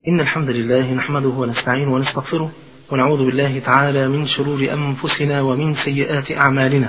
إن الحمد لله نحمده ونستعينه ونستغفره ونعوذ بالله تعالى من شرور أنفسنا ومن سيئات أعمالنا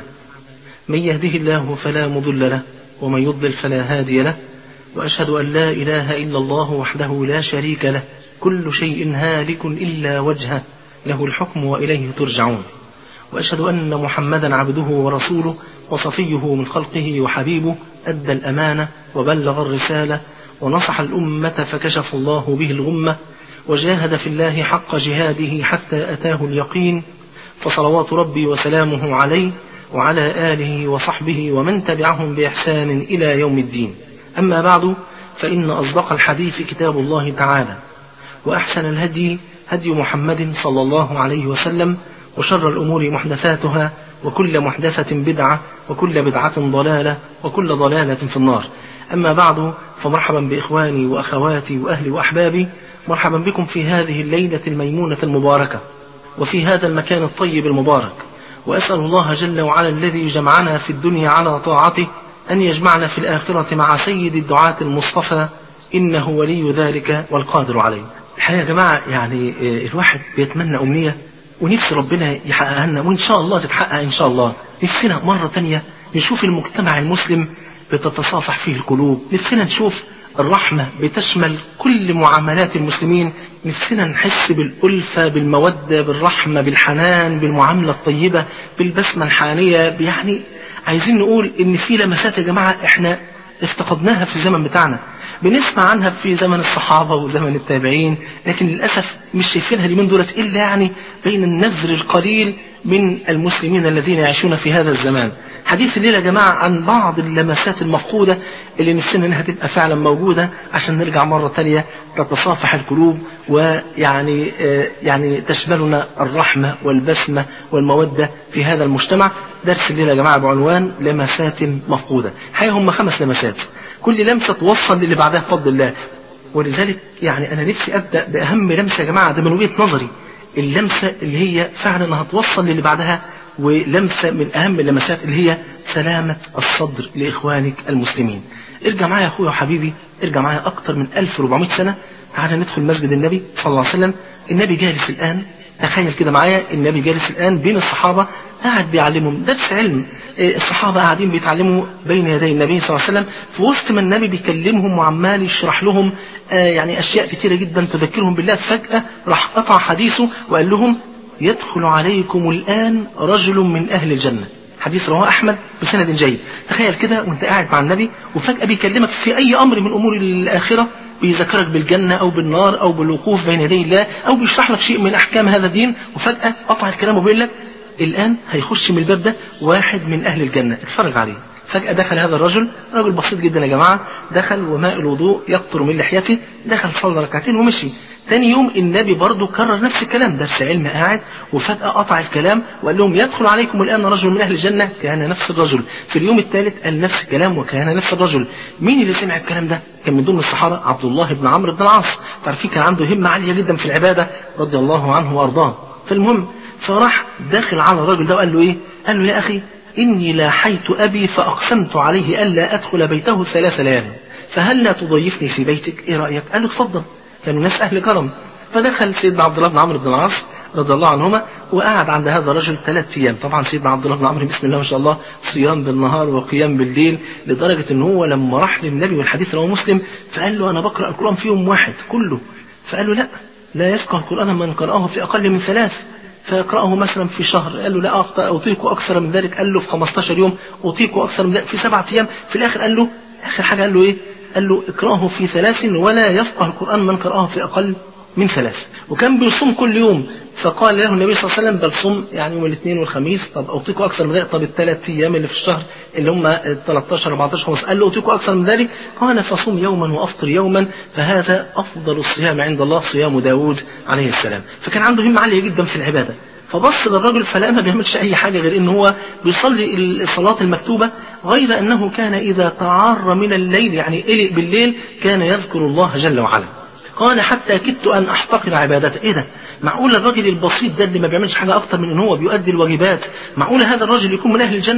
من يهده الله فلا مضل له ومن يضلل فلا هادي له وأشهد أن لا إله إلا الله وحده لا شريك له كل شيء هالك إلا وجهه له الحكم وإليه ترجعون وأشهد أن محمدا عبده ورسوله وصفيه من خلقه وحبيبه أدى الأمانة وبلغ الرسالة ونصح الأمة فكشف الله به الغمة وجاهد في الله حق جهاده حتى أتاه اليقين فصلوات ربي وسلامه عليه وعلى آله وصحبه ومن تبعهم بإحسان إلى يوم الدين أما بعد فإن أصدق الحديث كتاب الله تعالى وأحسن الهدي هدي محمد صلى الله عليه وسلم وشر الأمور محدثاتها وكل محدثة بدعة وكل بدعة ضلالة وكل ضلالة في النار أما بعد فمرحبا بإخواني وأخواتي وأهلي وأحبابي مرحبا بكم في هذه الليلة الميمونة المباركة وفي هذا المكان الطيب المبارك وأسأل الله جل وعلا الذي جمعنا في الدنيا على طاعته أن يجمعنا في الآخرة مع سيد الدعاة المصطفى إنه ولي ذلك والقادر عليه الحقيقة يا جماعة يعني الواحد بيتمنى أمنية ونفس ربنا يحققها لنا وإن شاء الله تتحقق إن شاء الله نفسنا مرة تانية نشوف المجتمع المسلم بتتصافح فيه القلوب نفسنا نشوف الرحمة بتشمل كل معاملات المسلمين نفسنا نحس بالألفة بالمودة بالرحمة بالحنان بالمعاملة الطيبة بالبسمة الحانية يعني عايزين نقول إن في لمسات يا جماعة إحنا افتقدناها في الزمن بتاعنا بنسمع عنها في زمن الصحابة وزمن التابعين لكن للأسف مش شايفينها اليومين دولت إلا يعني بين النذر القليل من المسلمين الذين يعيشون في هذا الزمان حديث الليلة يا جماعة عن بعض اللمسات المفقودة اللي نفسنا انها تبقى فعلا موجودة عشان نرجع مرة تانية تتصافح القلوب ويعني آه يعني تشملنا الرحمة والبسمة والمودة في هذا المجتمع درس الليلة يا جماعة بعنوان لمسات مفقودة حقيقة هم خمس لمسات كل لمسة توصل للي بعدها بفضل الله ولذلك يعني أنا نفسي أبدأ بأهم لمسة يا جماعة ده من وجهة نظري اللمسة اللي هي فعلا هتوصل للي بعدها ولمسة من أهم اللمسات اللي هي سلامة الصدر لإخوانك المسلمين ارجع معايا يا أخويا وحبيبي ارجع معايا أكتر من 1400 سنة تعالى ندخل مسجد النبي صلى الله عليه وسلم النبي جالس الآن تخيل كده معايا النبي جالس الآن بين الصحابة قاعد بيعلمهم درس علم الصحابة قاعدين بيتعلموا بين يدي النبي صلى الله عليه وسلم في وسط ما النبي بيكلمهم وعمال يشرح لهم يعني أشياء كتيرة جدا تذكرهم بالله فجأة راح قطع حديثه وقال لهم يدخل عليكم الآن رجل من أهل الجنة حديث رواه أحمد بسند جيد تخيل كده وانت قاعد مع النبي وفجأة بيكلمك في أي أمر من أمور الآخرة بيذكرك بالجنة أو بالنار أو بالوقوف بين يدي الله أو بيشرح لك شيء من أحكام هذا الدين وفجأة قطع الكلام وبيقول لك الآن هيخش من الباب ده واحد من أهل الجنة اتفرج عليه فجأة دخل هذا الرجل رجل بسيط جدا يا جماعة دخل وماء الوضوء يقطر من لحيته دخل صلى ركعتين ومشي تاني يوم النبي برضه كرر نفس الكلام درس علم قاعد وفجأة قطع الكلام وقال لهم يدخل عليكم الآن رجل من أهل الجنة كان نفس الرجل في اليوم الثالث قال نفس الكلام وكان نفس الرجل مين اللي سمع الكلام ده كان من ضمن الصحابة عبد الله بن عمرو بن العاص تعرفين كان عنده همة عالية جدا في العبادة رضي الله عنه وأرضاه فالمهم فراح داخل على الرجل ده وقال له إيه قال له يا أخي إني لاحيت أبي فأقسمت عليه ألا أدخل بيته ثلاث ليال فهل لا تضيفني في بيتك إيه رأيك قال له اتفضل كانوا ناس أهل كرم فدخل سيدنا عبد الله بن عمرو بن العاص رضي الله عنهما وقعد عند هذا الرجل ثلاث ايام طبعا سيدنا عبد الله بن عمرو بسم الله ما شاء الله صيام بالنهار وقيام بالليل لدرجه ان هو لما راح للنبي والحديث رواه مسلم فقال له انا بقرا القران في يوم واحد كله فقال له لا لا يفقه القران من قراه في اقل من ثلاث فيقرأه مثلا في شهر قال له لا أطيق أكثر من ذلك قال له في 15 يوم أطيق أكثر من ذلك في سبعة أيام في الآخر قال له آخر حاجة قال له إيه قال له اقرأه في ثلاث ولا يفقه القرآن من قرأه في أقل من ثلاث وكان بيصوم كل يوم فقال له النبي صلى الله عليه وسلم بل صم يعني يوم الاثنين والخميس طب أطيق أكثر من ذلك طب الثلاث أيام اللي في الشهر اللي هم 13 14 15 قال له أطيق أكثر من ذلك قال فصوم يوما وأفطر يوما فهذا أفضل الصيام عند الله صيام داود عليه السلام فكان عنده همة عالية جدا في العبادة فبص للرجل فلقى ما بيعملش اي حاجه غير ان هو بيصلي الصلاه المكتوبه غير انه كان اذا تعار من الليل يعني قلق بالليل كان يذكر الله جل وعلا قال حتى كدت ان احتقر عبادته ايه ده معقول الراجل البسيط ده اللي ما بيعملش حاجه اكتر من ان هو بيؤدي الواجبات معقول هذا الرجل يكون من اهل الجنه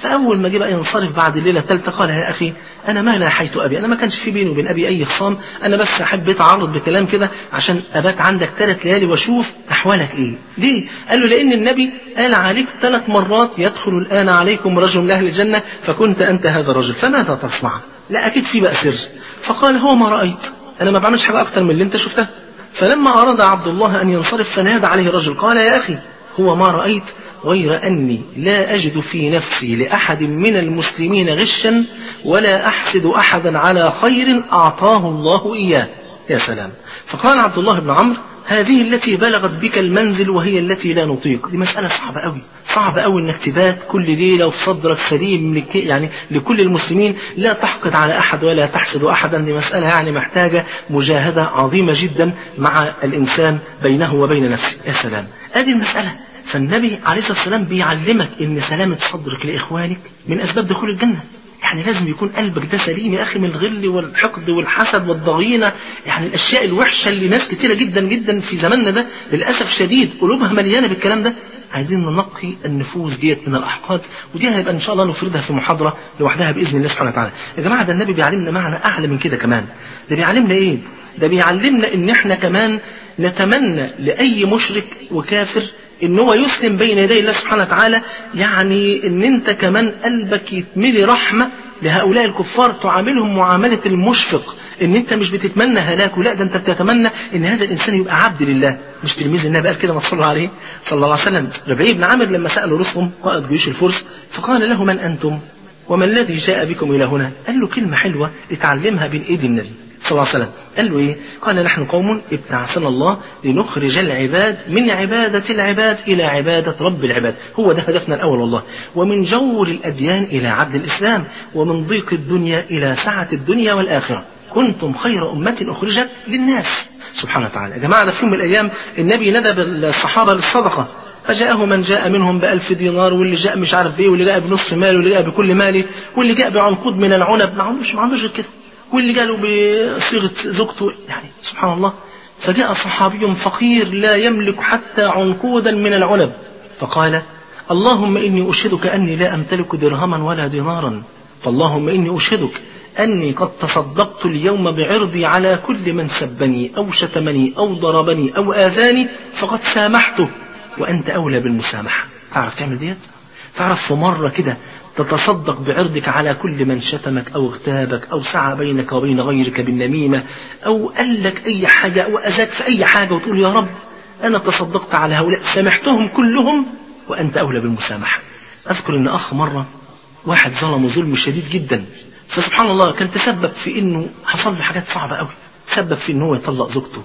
فأول ما جه بقى ينصرف بعد الليلة الثالثة قال يا أخي أنا ما لاحيت أبي أنا ما كانش في بيني وبين أبي أي خصام أنا بس حبيت أعرض بكلام كده عشان أبات عندك ثلاث ليالي وأشوف أحوالك إيه ليه؟ قال له لأن النبي قال عليك ثلاث مرات يدخل الآن عليكم رجل من أهل الجنة فكنت أنت هذا الرجل فماذا تصنع؟ لا أكيد في بقى سر فقال هو ما رأيت أنا ما بعملش حاجة أكتر من اللي أنت شفتها فلما أراد عبد الله أن ينصرف فنادى عليه الرجل قال يا أخي هو ما رأيت غير أني لا أجد في نفسي لأحد من المسلمين غشا ولا أحسد أحدا على خير أعطاه الله إياه يا سلام فقال عبد الله بن عمرو هذه التي بلغت بك المنزل وهي التي لا نطيق دي مسألة صعبة قوي صعبة قوي انك تبات كل ليلة وفي صدرك سليم لك يعني لكل المسلمين لا تحقد على أحد ولا تحسد أحدا دي مسألة يعني محتاجة مجاهدة عظيمة جدا مع الإنسان بينه وبين نفسه يا سلام هذه المسألة فالنبي عليه الصلاة والسلام بيعلمك ان سلامة صدرك لإخوانك من أسباب دخول الجنة يعني لازم يكون قلبك ده سليم يا أخي من الغل والحقد والحسد والضغينة يعني الأشياء الوحشة اللي ناس كتيرة جدا جدا في زماننا ده للأسف شديد قلوبها مليانة بالكلام ده عايزين ننقي النفوس ديت من الأحقاد ودي هيبقى إن شاء الله نفردها في محاضرة لوحدها بإذن الله سبحانه وتعالى يا جماعة ده النبي بيعلمنا معنى أعلى من كده كمان ده بيعلمنا إيه ده بيعلمنا إن إحنا كمان نتمنى لأي مشرك وكافر ان هو يسلم بين يدي الله سبحانه وتعالى يعني ان انت كمان قلبك يتملي رحمة لهؤلاء الكفار تعاملهم معاملة المشفق ان انت مش بتتمنى هلاكه لا ده انت بتتمنى ان هذا الانسان يبقى عبد لله مش تلميذ النبي قال كده ما صلى عليه صلى الله عليه وسلم ربيع بن عامر لما سأله رسهم قائد جيوش الفرس فقال له من انتم وما الذي جاء بكم الى هنا قال له كلمة حلوة اتعلمها بين ايدي النبي صلى الله عليه وسلم قال له ايه قال نحن قوم ابتعثنا الله لنخرج العباد من عبادة العباد إلى عبادة رب العباد هو ده هدفنا الأول والله ومن جور الأديان إلى عدل الإسلام ومن ضيق الدنيا إلى سعة الدنيا والآخرة كنتم خير أمة أخرجت للناس سبحانه وتعالى يا جماعة ده في يوم من الأيام النبي ندب الصحابة للصدقة فجاءه من جاء منهم بألف دينار واللي جاء مش عارف ايه واللي جاء بنصف ماله واللي جاء بكل ماله واللي جاء بعنقود من العنب ما عملوش ما عملوش كده واللي قالوا بصيغة زوجته يعني سبحان الله فجاء صحابي فقير لا يملك حتى عنقودا من العنب فقال اللهم إني أشهدك أني لا أمتلك درهما ولا دينارا فاللهم إني أشهدك أني قد تصدقت اليوم بعرضي على كل من سبني أو شتمني أو ضربني أو آذاني فقد سامحته وأنت أولى بالمسامحة تعرف تعمل ديت تعرف في مرة كده تتصدق بعرضك على كل من شتمك أو اغتابك أو سعى بينك وبين غيرك بالنميمة أو قال لك أي حاجة أو أذاك في أي حاجة وتقول يا رب أنا تصدقت على هؤلاء سامحتهم كلهم وأنت أولى بالمسامحة أذكر أن أخ مرة واحد ظلمه ظلم شديد جدا فسبحان الله كان تسبب في أنه حصل له حاجات صعبة قوي تسبب في أنه يطلق زوجته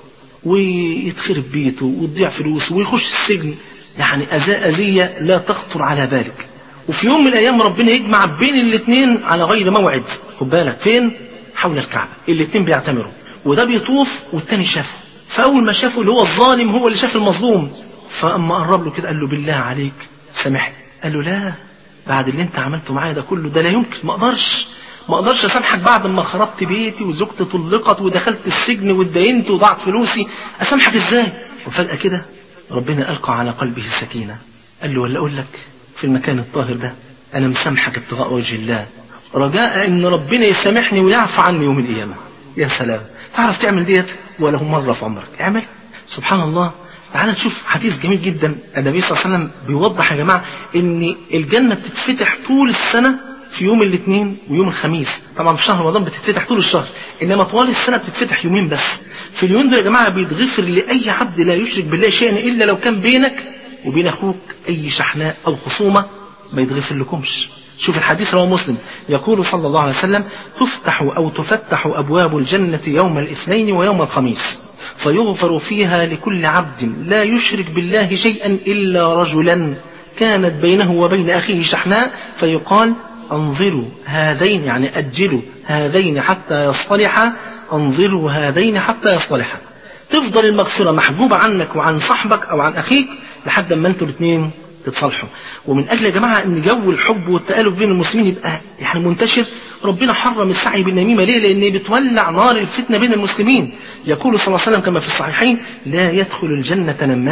ويتخرب بيته وتضيع فلوسه ويخش السجن يعني أذى أذية لا تخطر على بالك وفي يوم من الايام ربنا يجمع بين الاثنين على غير موعد خد بالك فين حول الكعبه الاثنين بيعتمروا وده بيطوف والتاني شافه فاول ما شافه اللي هو الظالم هو اللي شاف المظلوم فاما قرب له كده قال له بالله عليك سامحني قال له لا بعد اللي انت عملته معايا ده كله ده لا يمكن ما اقدرش ما اقدرش اسامحك بعد ما خربت بيتي وزوجتي طلقت ودخلت السجن واتدينت وضاعت فلوسي اسامحك ازاي وفجاه كده ربنا القى على قلبه السكينه قال له ولا اقول لك في المكان الطاهر ده أنا مسامحك ابتغاء وجه الله رجاء أن ربنا يسامحني ويعفى عني يوم القيامة يا سلام تعرف تعمل ديت وله مرة في عمرك اعمل سبحان الله تعال نشوف حديث جميل جدا النبي صلى الله عليه وسلم بيوضح يا جماعة ان الجنة بتتفتح طول السنة في يوم الاثنين ويوم الخميس طبعا في شهر رمضان بتتفتح طول الشهر انما طوال السنة بتتفتح يومين بس في اليومين دول يا جماعة بيتغفر لأي عبد لا يشرك بالله شيئا إلا لو كان بينك وبين أخوك أي شحناء أو خصومة ما يتغفر لكمش شوف الحديث رواه مسلم يقول صلى الله عليه وسلم تفتح أو تفتح أبواب الجنة يوم الاثنين ويوم الخميس فيغفر فيها لكل عبد لا يشرك بالله شيئا إلا رجلا كانت بينه وبين أخيه شحناء فيقال انظروا هذين يعني أجلوا هذين حتى يصطلحا انظروا هذين حتى يصطلحا تفضل المغفرة محجوبة عنك وعن صاحبك أو عن أخيك لحد ما انتوا الاثنين تتصالحوا ومن اجل يا جماعه ان جو الحب والتالف بين المسلمين يبقى يعني منتشر ربنا حرم السعي بالنميمه ليه؟ لان بتولع نار الفتنه بين المسلمين يقول صلى الله عليه وسلم كما في الصحيحين لا يدخل الجنه نمام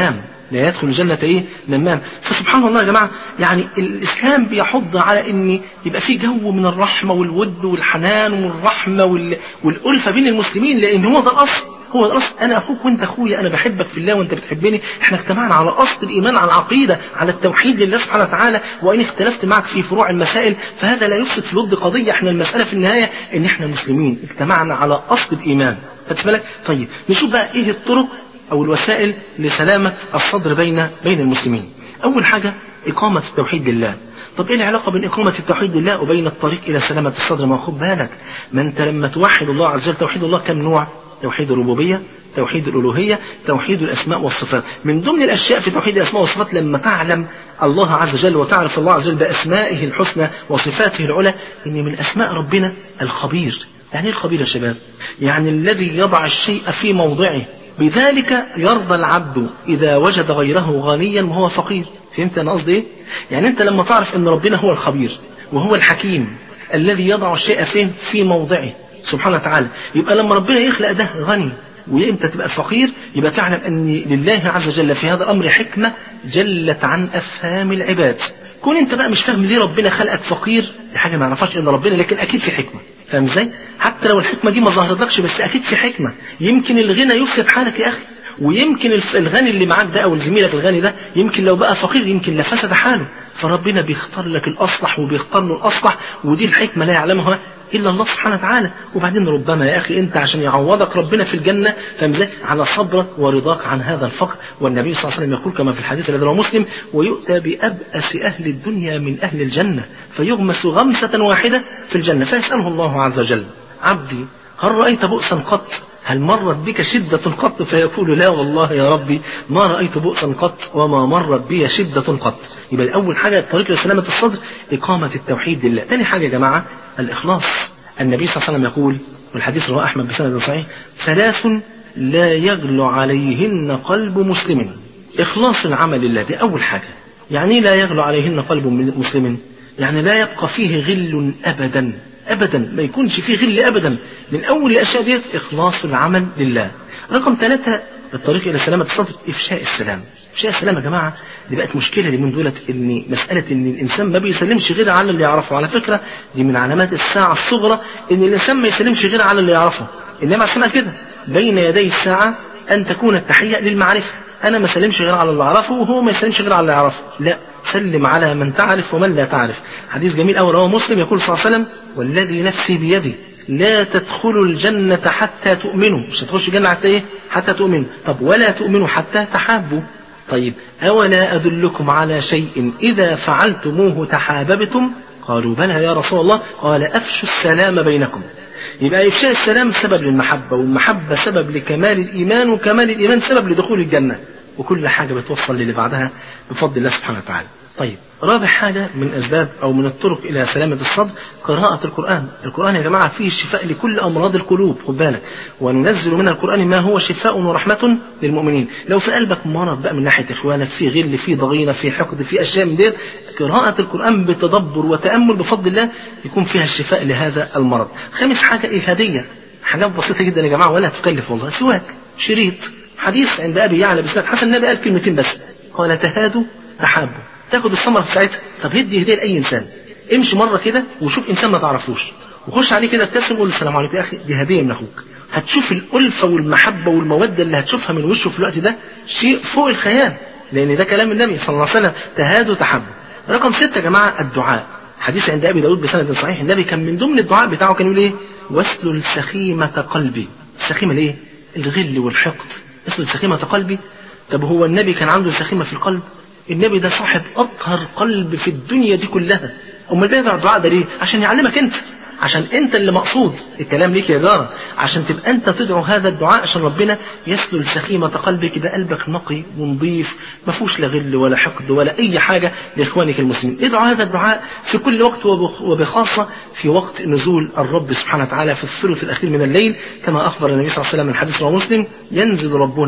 لا يدخل الجنة إيه نمام فسبحان الله يا جماعة يعني الإسلام بيحض على إن يبقى في جو من الرحمة والود والحنان والرحمة وال... والألفة بين المسلمين لأن هو ده الأصل هو الأصل أنا أخوك وأنت أخويا أنا بحبك في الله وأنت بتحبني إحنا اجتمعنا على أصل الإيمان على العقيدة على التوحيد لله سبحانه وتعالى وإن اختلفت معك في فروع المسائل فهذا لا يفسد في ود قضية إحنا المسألة في النهاية إن إحنا مسلمين اجتمعنا على أصل الإيمان خدت بالك طيب نشوف بقى إيه الطرق أو الوسائل لسلامة الصدر بين بين المسلمين أول حاجة إقامة التوحيد لله طب ايه العلاقه بين اقامه التوحيد لله وبين الطريق الى سلامه الصدر ما خد بالك ما انت لما توحد الله عز وجل توحيد الله كم نوع توحيد الربوبيه توحيد الالوهيه توحيد الاسماء والصفات من ضمن الاشياء في توحيد الاسماء والصفات لما تعلم الله عز وجل وتعرف الله عز وجل باسمائه الحسنى وصفاته العلى ان من اسماء ربنا الخبير يعني ايه الخبير يا شباب يعني الذي يضع الشيء في موضعه بذلك يرضى العبد إذا وجد غيره غنيا وهو فقير فهمت أنا قصدي إيه؟ يعني أنت لما تعرف أن ربنا هو الخبير وهو الحكيم الذي يضع الشيء فين في موضعه سبحانه وتعالى يبقى لما ربنا يخلق ده غني وانت تبقى فقير يبقى تعلم ان لله عز وجل في هذا الامر حكمه جلت عن افهام العباد كون انت بقى مش فاهم ليه ربنا خلقك فقير دي حاجه ما يعرفهاش الا ربنا لكن اكيد في حكمه فاهم ازاي حتى لو الحكمه دي ما ظهرتلكش بس اكيد في حكمه يمكن الغنى يفسد حالك يا اخي ويمكن الف- الغني اللي معاك ده او زميلك الغني ده يمكن لو بقى فقير يمكن لفسد حاله فربنا بيختار لك الاصلح وبيختار له الاصلح ودي الحكمه لا يعلمها الا الله سبحانه وتعالى وبعدين ربما يا اخي انت عشان يعوضك ربنا في الجنه فاهم ازاي على صبرك ورضاك عن هذا الفقر والنبي صلى الله عليه وسلم يقول كما في الحديث الذي رواه مسلم ويؤتى بابأس اهل الدنيا من اهل الجنه فيغمس غمسه واحده في الجنه فيساله الله عز وجل عبدي هل رايت بؤسا قط هل مرت بك شدة قط فيقول لا والله يا ربي ما رأيت بؤسا قط وما مرت بي شدة قط يبقى أول حاجة الطريق لسلامة الصدر إقامة التوحيد لله ثاني حاجة يا جماعة الإخلاص النبي صلى الله عليه وسلم يقول والحديث رواه أحمد بسند صحيح ثلاث لا يغلو عليهن قلب مسلم إخلاص العمل لله دي أول حاجة يعني لا يغلو عليهن قلب مسلم يعني لا يبقى فيه غل أبدا ابدا ما يكونش فيه غل ابدا من اول الاشياء ديت اخلاص العمل لله رقم ثلاثة الطريق الى سلامة الصدر افشاء السلام افشاء السلام يا جماعة دي بقت مشكلة اليومين دولت ان مسألة ان الانسان ما بيسلمش غير على اللي يعرفه على فكرة دي من علامات الساعة الصغرى ان الانسان ما يسلمش غير على اللي يعرفه انما اسمها كده بين يدي الساعة ان تكون التحية للمعرفة انا ما سلمش غير على اللي اعرفه وهو ما يسلمش غير على اللي يعرفه لا سلم على من تعرف ومن لا تعرف حديث جميل أول رواه مسلم يقول صلى الله عليه وسلم والذي نفسي بيده لا تدخلوا الجنة حتى تؤمنوا مش هتخشوا الجنة حتى إيه حتى تؤمنوا طب ولا تؤمنوا حتى تحابوا طيب أولا أدلكم على شيء إذا فعلتموه تحاببتم قالوا بلى يا رسول الله قال أفشوا السلام بينكم يبقى إفشاء السلام سبب للمحبة والمحبة سبب لكمال الإيمان وكمال الإيمان سبب لدخول الجنة وكل حاجة بتوصل للي بعدها بفضل الله سبحانه وتعالى طيب رابع حاجة من أسباب أو من الطرق إلى سلامة الصدر قراءة القرآن القرآن يا جماعة فيه شفاء لكل أمراض القلوب خد بالك وننزل من القرآن ما هو شفاء ورحمة للمؤمنين لو في قلبك مرض بقى من ناحية إخوانك في غل في ضغينة في حقد في أشياء من ديت قراءة القرآن بتدبر وتأمل بفضل الله يكون فيها الشفاء لهذا المرض خامس حاجة الهدية حاجات بسيطة جدا يا جماعة ولا تكلف والله سواك شريط حديث عند أبي يعلى بسناد حسن النبي قال كلمتين بس قال تهادوا تحابوا تاخد الثمرة في ساعتها طب هدي هدية لأي إنسان امشي مرة كده وشوف إنسان ما تعرفوش وخش عليه كده ابتسم وقول له السلام عليكم يا أخي دي هدية من أخوك هتشوف الألفة والمحبة والمودة اللي هتشوفها من وشه في الوقت ده شيء فوق الخيال لأن ده كلام النبي صلى الله عليه وسلم تهادوا تحابوا رقم ستة يا جماعة الدعاء حديث عند أبي داود بسند صحيح النبي كان من ضمن الدعاء بتاعه كان يقول إيه واسلل سخيمة قلبي السخيمة ليه الغل والحقد اسلل سخيمة قلبي طب هو النبي كان عنده سخيمة في القلب النبي ده صاحب أطهر قلب في الدنيا دي كلها أمال بيدعو الدعاء ده ليه عشان يعلمك أنت عشان انت اللي مقصود الكلام ليك يا جارة عشان تبقى انت تدعو هذا الدعاء عشان ربنا يسلل سخيمة قلبك يبقى قلبك نقي ونظيف ما فيهوش لا غل ولا حقد ولا اي حاجة لاخوانك المسلمين ادعوا هذا الدعاء في كل وقت وبخاصة في وقت نزول الرب سبحانه وتعالى في الثلث الاخير من الليل كما اخبر النبي صلى الله عليه وسلم من حديث رواه مسلم ينزل ربنا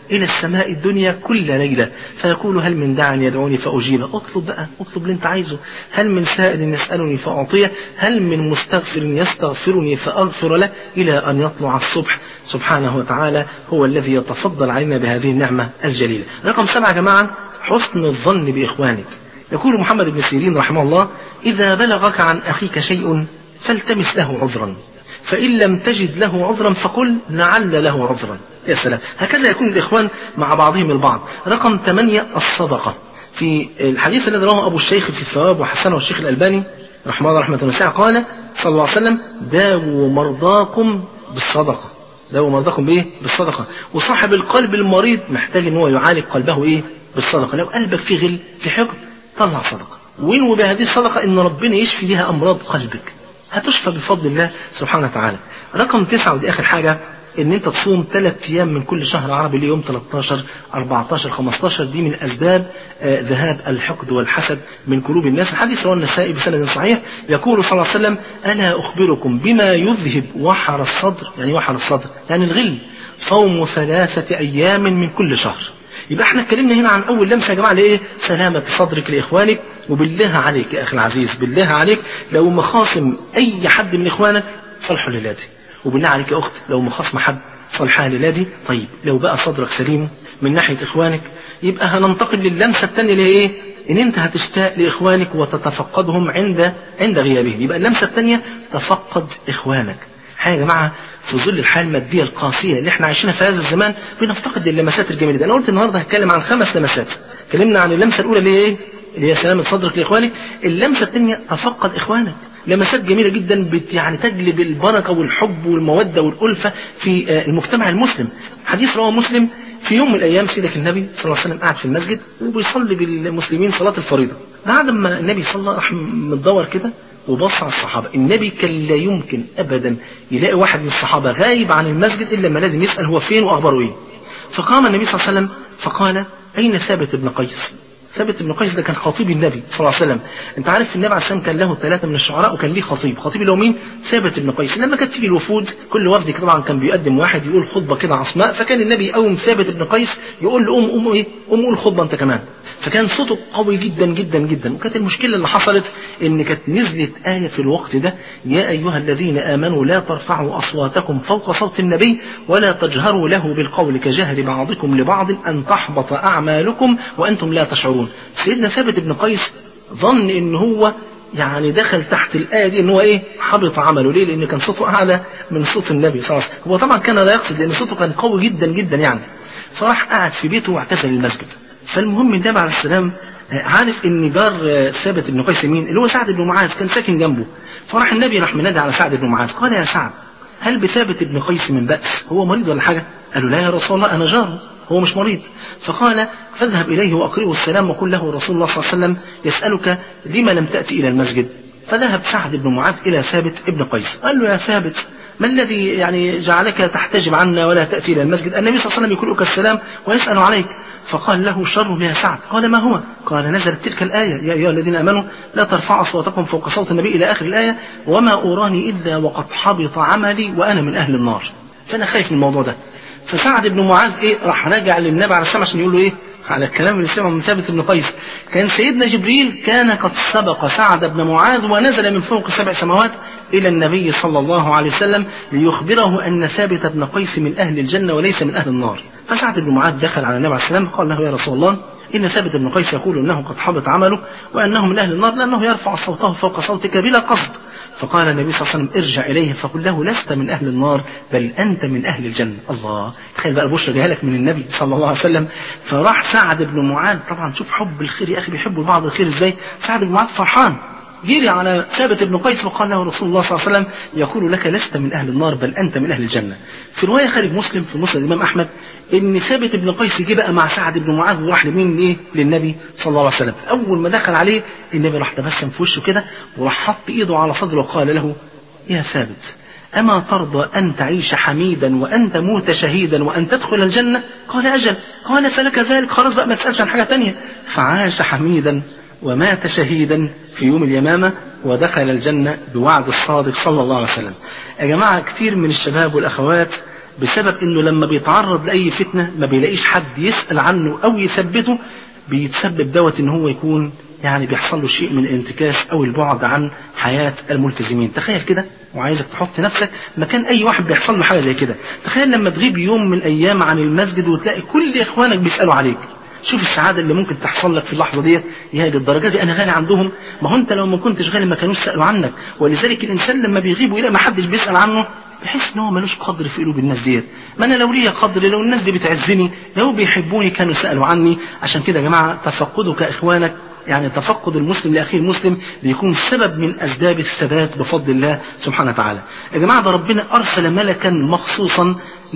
إلى السماء الدنيا كل ليلة فيقول هل من داع يدعوني فأجيبه اطلب بقى اطلب اللي انت عايزه هل من سائل يسألني فأعطيه هل من مستغفر يستغفرني فأغفر له إلى أن يطلع الصبح سبحانه وتعالى هو الذي يتفضل علينا بهذه النعمة الجليلة رقم سبعة يا جماعة حسن الظن بإخوانك يقول محمد بن سيرين رحمه الله إذا بلغك عن أخيك شيء فالتمس له عذرا فإن لم تجد له عذرا فقل لعل له عذرا يا سلام هكذا يكون الإخوان مع بعضهم البعض رقم ثمانية الصدقة في الحديث الذي رواه أبو الشيخ في الثواب وحسنه الشيخ الألباني رحمه الله رحمة واسعة قال صلى الله عليه وسلم داووا مرضاكم بالصدقة داووا مرضاكم بإيه؟ بالصدقة وصاحب القلب المريض محتاج إن هو يعالج قلبه إيه؟ بالصدقة لو قلبك فيه غل في حقد طلع صدقة وانوي بهذه الصدقة إن ربنا يشفي بها أمراض قلبك هتشفى بفضل الله سبحانه وتعالى رقم تسعة ودي آخر حاجة ان انت تصوم ثلاث ايام من كل شهر عربي ليوم 13 14 15 دي من اسباب آه ذهاب الحقد والحسد من قلوب الناس الحديث رواه النسائي بسند صحيح يقول صلى الله عليه وسلم الا اخبركم بما يذهب وحر الصدر يعني وحر الصدر يعني الغل صوم ثلاثة ايام من كل شهر يبقى احنا اتكلمنا هنا عن اول لمسه يا جماعه لايه؟ سلامه صدرك لاخوانك وبالله عليك يا اخي العزيز بالله عليك لو مخاصم اي حد من اخوانك صلحوا لله وبالله عليك يا اخت لو مخاصم حد صلحها لله طيب لو بقى صدرك سليم من ناحيه اخوانك يبقى هننتقل لللمسه الثانيه اللي هي ايه؟ ان انت هتشتاق لاخوانك وتتفقدهم عند عند غيابهم يبقى اللمسه الثانيه تفقد اخوانك حاجه يا جماعه في ظل الحياه الماديه القاسيه اللي احنا عايشينها في هذا الزمان بنفتقد اللمسات الجميله دي انا قلت النهارده هتكلم عن خمس لمسات اتكلمنا عن اللمسه الاولى اللي هي ايه اللي هي سلامه صدرك لاخوانك اللمسه الثانيه تفقد اخوانك لمسات جميله جدا بت يعني تجلب البركه والحب والموده والالفه في المجتمع المسلم حديث رواه مسلم في يوم من الايام سيدك النبي صلى الله عليه وسلم قاعد في المسجد وبيصلي بالمسلمين صلاه الفريضه بعد ما النبي صلى راح متدور كده وبص على الصحابه النبي كان لا يمكن ابدا يلاقي واحد من الصحابه غايب عن المسجد الا لما لازم يسال هو فين واخباره ايه فقام النبي صلى الله عليه وسلم فقال اين ثابت بن قيس ثابت بن قيس ده كان خطيب النبي صلى الله عليه وسلم انت عارف النبي عليه السلام كان له ثلاثه من الشعراء وكان ليه خطيب خطيب اللي هو مين ثابت بن قيس لما كانت تيجي الوفود كل وفد طبعا كان بيقدم واحد يقول خطبه كده عصماء فكان النبي يقوم ثابت بن قيس يقول له قوم قوم ايه قوم قول خطبه انت كمان فكان صوته قوي جدا جدا جدا وكانت المشكله اللي حصلت ان كانت نزلت ايه في الوقت ده يا ايها الذين امنوا لا ترفعوا اصواتكم فوق صوت النبي ولا تجهروا له بالقول كجهر بعضكم لبعض ان تحبط اعمالكم وانتم لا تشعرون سيدنا ثابت بن قيس ظن ان هو يعني دخل تحت الآية دي ان هو ايه حبط عمله ليه لان كان صوته اعلى من صوت النبي صلى الله عليه وسلم هو طبعا كان لا يقصد لان صوته كان قوي جدا جدا يعني فراح قعد في بيته واعتزل المسجد فالمهم النبي عليه السلام عارف ان جار ثابت بن قيس مين اللي هو سعد بن معاذ كان ساكن جنبه فراح النبي راح منادي على سعد بن معاذ قال يا سعد هل بثابت بن قيس من بأس هو مريض ولا حاجة قال له لا يا رسول الله أنا جاره هو مش مريض فقال فاذهب إليه وأقرئه السلام وقل له رسول الله صلى الله عليه وسلم يسألك لما لم تأتي إلى المسجد فذهب سعد بن معاذ إلى ثابت بن قيس قال له يا ثابت ما الذي يعني جعلك تحتجب عنا ولا تأتي إلى المسجد النبي صلى الله عليه وسلم يقرئك السلام ويسأل عليك فقال له شر يا سعد قال ما هو قال نزلت تلك الآية يا أيها الذين آمنوا لا ترفعوا أصواتكم فوق صوت النبي إلى آخر الآية وما أراني إلا وقد حبط عملي وأنا من أهل النار فأنا خايف من الموضوع ده فسعد بن معاذ ايه راح راجع للنبي عليه السلام عشان يقول له ايه على الكلام اللي سمعه من ثابت بن قيس كان سيدنا جبريل كان قد سبق سعد بن معاذ ونزل من فوق سبع سماوات الى النبي صلى الله عليه وسلم ليخبره ان ثابت بن قيس من اهل الجنه وليس من اهل النار فسعد بن معاذ دخل على النبي عليه السلام قال له يا رسول الله إن ثابت بن قيس يقول أنه قد حبط عمله وأنه من أهل النار لأنه يرفع صوته فوق صوتك بلا قصد فقال النبي صلى الله عليه وسلم ارجع إليه فقل له لست من أهل النار بل أنت من أهل الجنة الله تخيل بقى البشرى جايه لك من النبي صلى الله عليه وسلم فراح سعد بن معاذ طبعا شوف حب الخير يا أخي بيحبوا بعض الخير إزاي سعد بن معاذ فرحان جري على ثابت بن قيس وقال له رسول الله صلى الله عليه وسلم يقول لك لست من أهل النار بل أنت من أهل الجنة في رواية خارج مسلم في مسلم الإمام أحمد إن ثابت بن قيس جه بقى مع سعد بن معاذ وراح لمين إيه للنبي صلى الله عليه وسلم أول ما دخل عليه النبي راح تبسم في وشه كده وراح حط إيده على صدره وقال له يا ثابت أما ترضى أن تعيش حميدا وأن تموت شهيدا وأن تدخل الجنة قال أجل قال فلك ذلك خلاص بقى ما تسألش عن حاجة تانية فعاش حميدا ومات شهيدا في يوم اليمامة ودخل الجنة بوعد الصادق صلى الله عليه وسلم يا جماعة كتير من الشباب والأخوات بسبب انه لما بيتعرض لاي فتنه ما بيلاقيش حد يسال عنه او يثبته بيتسبب دوت ان هو يكون يعني بيحصل له شيء من الانتكاس او البعد عن حياه الملتزمين تخيل كده وعايزك تحط نفسك مكان اي واحد بيحصل له حاجه زي كده تخيل لما تغيب يوم من الايام عن المسجد وتلاقي كل اخوانك بيسالوا عليك شوف السعاده اللي ممكن تحصل لك في اللحظه ديت يا للدرجه دي انا غالي عندهم ما هو انت لو ما كنتش غالي ما كانوش سالوا عنك ولذلك الانسان لما بيغيب ويلاقي ما حدش بيسال عنه بحس ان هو ملوش قدر في قلوب الناس ديت ما انا لو ليا قدر لو الناس دي بتعزني لو بيحبوني كانوا سالوا عني عشان كده يا جماعه تفقدك اخوانك يعني تفقد المسلم لاخيه المسلم بيكون سبب من اسباب الثبات بفضل الله سبحانه وتعالى. يا جماعه ده ربنا ارسل ملكا مخصوصا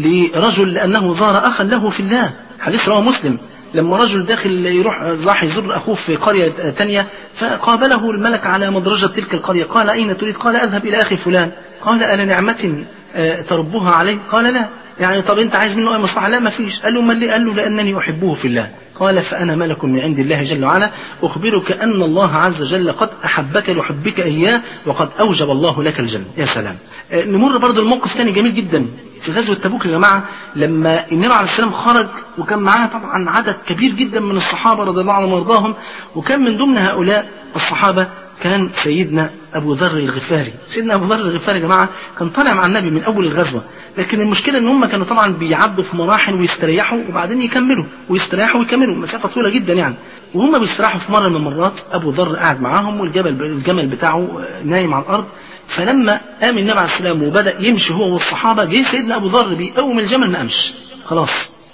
لرجل لانه زار اخا له في الله، حديث رواه مسلم. لما رجل داخل يروح راح يزور اخوه في قريه تانية فقابله الملك على مدرجه تلك القريه قال اين تريد؟ قال اذهب الى اخي فلان. قال الا نعمه تربها عليه؟ قال لا. يعني طب انت عايز منه اي مصلحه؟ لا ما فيش. قال له ما ليه؟ قال له لانني احبه في الله. قال فأنا ملك من عند الله جل وعلا أخبرك أن الله عز وجل قد أحبك لحبك إياه وقد أوجب الله لك الجنة يا سلام نمر برضو الموقف تاني جميل جدا في غزوة تبوك يا جماعة لما النبي عليه السلام خرج وكان معاه طبعا عدد كبير جدا من الصحابة رضي الله عنهم وارضاهم وكان من ضمن هؤلاء الصحابة كان سيدنا أبو ذر الغفاري سيدنا أبو ذر الغفاري يا جماعة كان طالع مع النبي من أول الغزوة لكن المشكلة ان هم كانوا طبعا بيعدوا في مراحل ويستريحوا وبعدين يكملوا ويستريحوا ويكملوا مسافة طويلة جدا يعني وهم بيستراحوا في مرة من المرات أبو ذر قاعد معاهم والجبل الجمل بتاعه نايم على الأرض فلما قام النبي عليه السلام وبدأ يمشي هو والصحابة جه سيدنا أبو ذر بيقوم الجمل ما قامش خلاص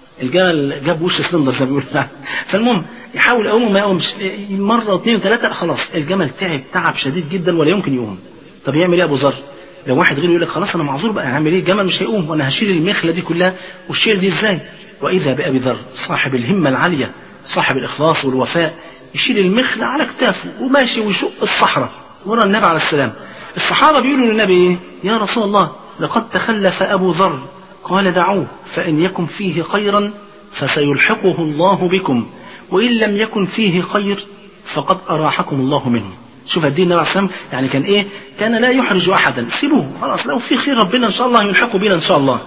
الجمل جاب وش سلندر زي ما بيقولوا فالمهم يحاول يقومه ما يقومش مرة واثنين وثلاثة خلاص الجمل تعب تعب شديد جدا ولا يمكن يقوم طب يعمل ايه ابو ذر؟ لو واحد غيره يقول لك خلاص انا معذور بقى هعمل ايه الجمل مش هيقوم وانا هشيل المخله دي كلها والشيل دي ازاي؟ واذا بابي ذر صاحب الهمه العاليه صاحب الاخلاص والوفاء يشيل المخله على كتافه وماشي ويشق الصحراء ورا النبي عليه السلام الصحابه بيقولوا للنبي ايه؟ يا رسول الله لقد تخلف ابو ذر قال دعوه فان يكن فيه خيرا فسيلحقه الله بكم وان لم يكن فيه خير فقد اراحكم الله منه شوف الدين النبي عليه السلام يعني كان ايه كان لا يحرج احدا سيبوه خلاص لو في خير ربنا ان شاء الله يلحقه بنا ان شاء الله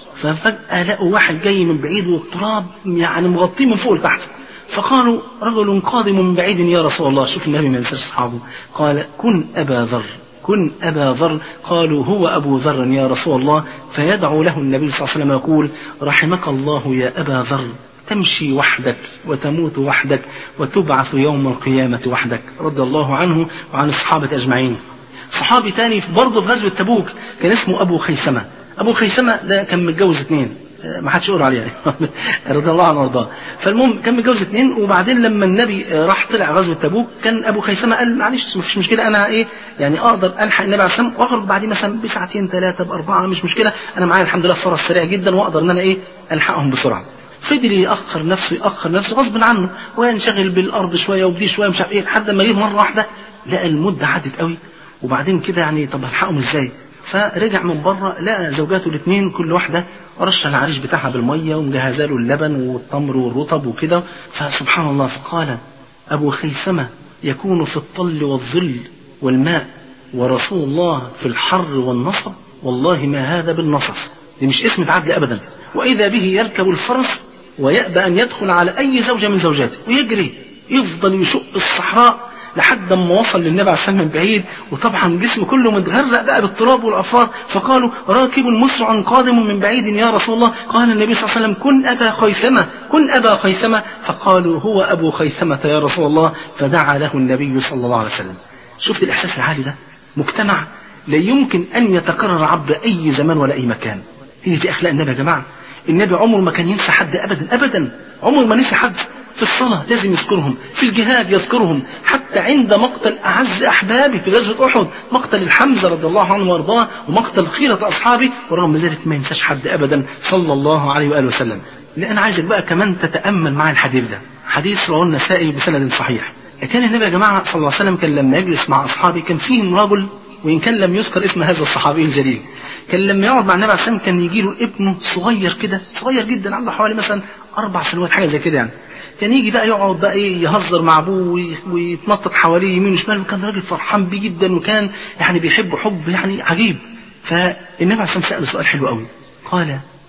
ففجأة لقوا واحد جاي من بعيد والتراب يعني مغطيه من فوق لتحت فقالوا رجل قادم من بعيد يا رسول الله شوف النبي ما ينساش اصحابه قال كن ابا ذر كن ابا ذر قالوا هو ابو ذر يا رسول الله فيدعو له النبي صلى الله عليه وسلم يقول رحمك الله يا ابا ذر تمشي وحدك وتموت وحدك وتبعث يوم القيامة وحدك رضي الله عنه وعن الصحابة أجمعين صحابي تاني برضه في غزوة تبوك كان اسمه أبو خيثمة أبو خيثمة ده كان متجوز اثنين ما حدش يقول عليه يعني رضي الله عنه وارضاه فالمهم كان متجوز اثنين وبعدين لما النبي راح طلع غزوه تبوك كان ابو خيثمه قال معلش مفيش مشكله انا ايه يعني اقدر الحق النبي عليه الصلاه والسلام واخرج بعديه مثلا بساعتين ثلاثه باربعه مش مشكله انا معايا الحمد لله فرص سريع جدا واقدر ان انا ايه الحقهم بسرعه فضل يأخر نفسه يأخر نفسه غصب عنه وينشغل بالأرض شوية وبدي شوية مش عارف إيه لحد ما جه مرة واحدة لقى المدة عدت قوي وبعدين كده يعني طب هلحقهم إزاي؟ فرجع من بره لقى زوجاته الاثنين كل واحدة رش العريش بتاعها بالمية ومجهزة له اللبن والتمر والرطب وكده فسبحان الله فقال أبو خيثمة يكون في الطل والظل والماء ورسول الله في الحر والنصب والله ما هذا بالنصف دي مش اسم عدل أبدا وإذا به يركب الفرس ويأبى أن يدخل على أي زوجة من زوجاته ويجري يفضل يشق الصحراء لحد ما وصل للنبي عليه السلام من بعيد وطبعا جسمه كله متغرق بقى بالتراب والعفار فقالوا راكب مسرع قادم من بعيد يا رسول الله قال النبي صلى الله عليه وسلم كن ابا خيثمه كن ابا خيثمه فقالوا هو ابو خيثمه يا رسول الله فدعا له النبي صلى الله عليه وسلم شفت الاحساس العالي ده مجتمع لا يمكن ان يتكرر عبر اي زمان ولا اي مكان هي دي اخلاق النبي يا جماعه النبي عمره ما كان ينسى حد ابدا ابدا عمره ما نسي حد في الصلاة لازم يذكرهم في الجهاد يذكرهم حتى عند مقتل أعز أحبابي في غزوة أحد مقتل الحمزة رضي الله عنه وارضاه ومقتل خيرة أصحابي ورغم ذلك ما ينساش حد أبدا صلى الله عليه وآله وسلم لأن عايزك بقى كمان تتأمل معي الحديث ده حديث رواه النسائي بسند صحيح كان النبي يا جماعة صلى الله عليه وسلم كان لما يجلس مع أصحابه كان فيهم رجل وإن كان لم يذكر اسم هذا الصحابي الجليل كان لما يقعد مع النبي عليه السلام كان يجي له ابنه صغير كده صغير جدا عنده حوالي مثلا أربع سنوات حاجة زي كده يعني كان يجي بقى يقعد بقى ايه يهزر مع ابوه ويتنطط حواليه يمين وشمال وكان راجل فرحان بيه جدا وكان يعني بيحبه حب يعني عجيب فالنبي عليه الصلاه والسلام ساله سؤال حلو قوي قال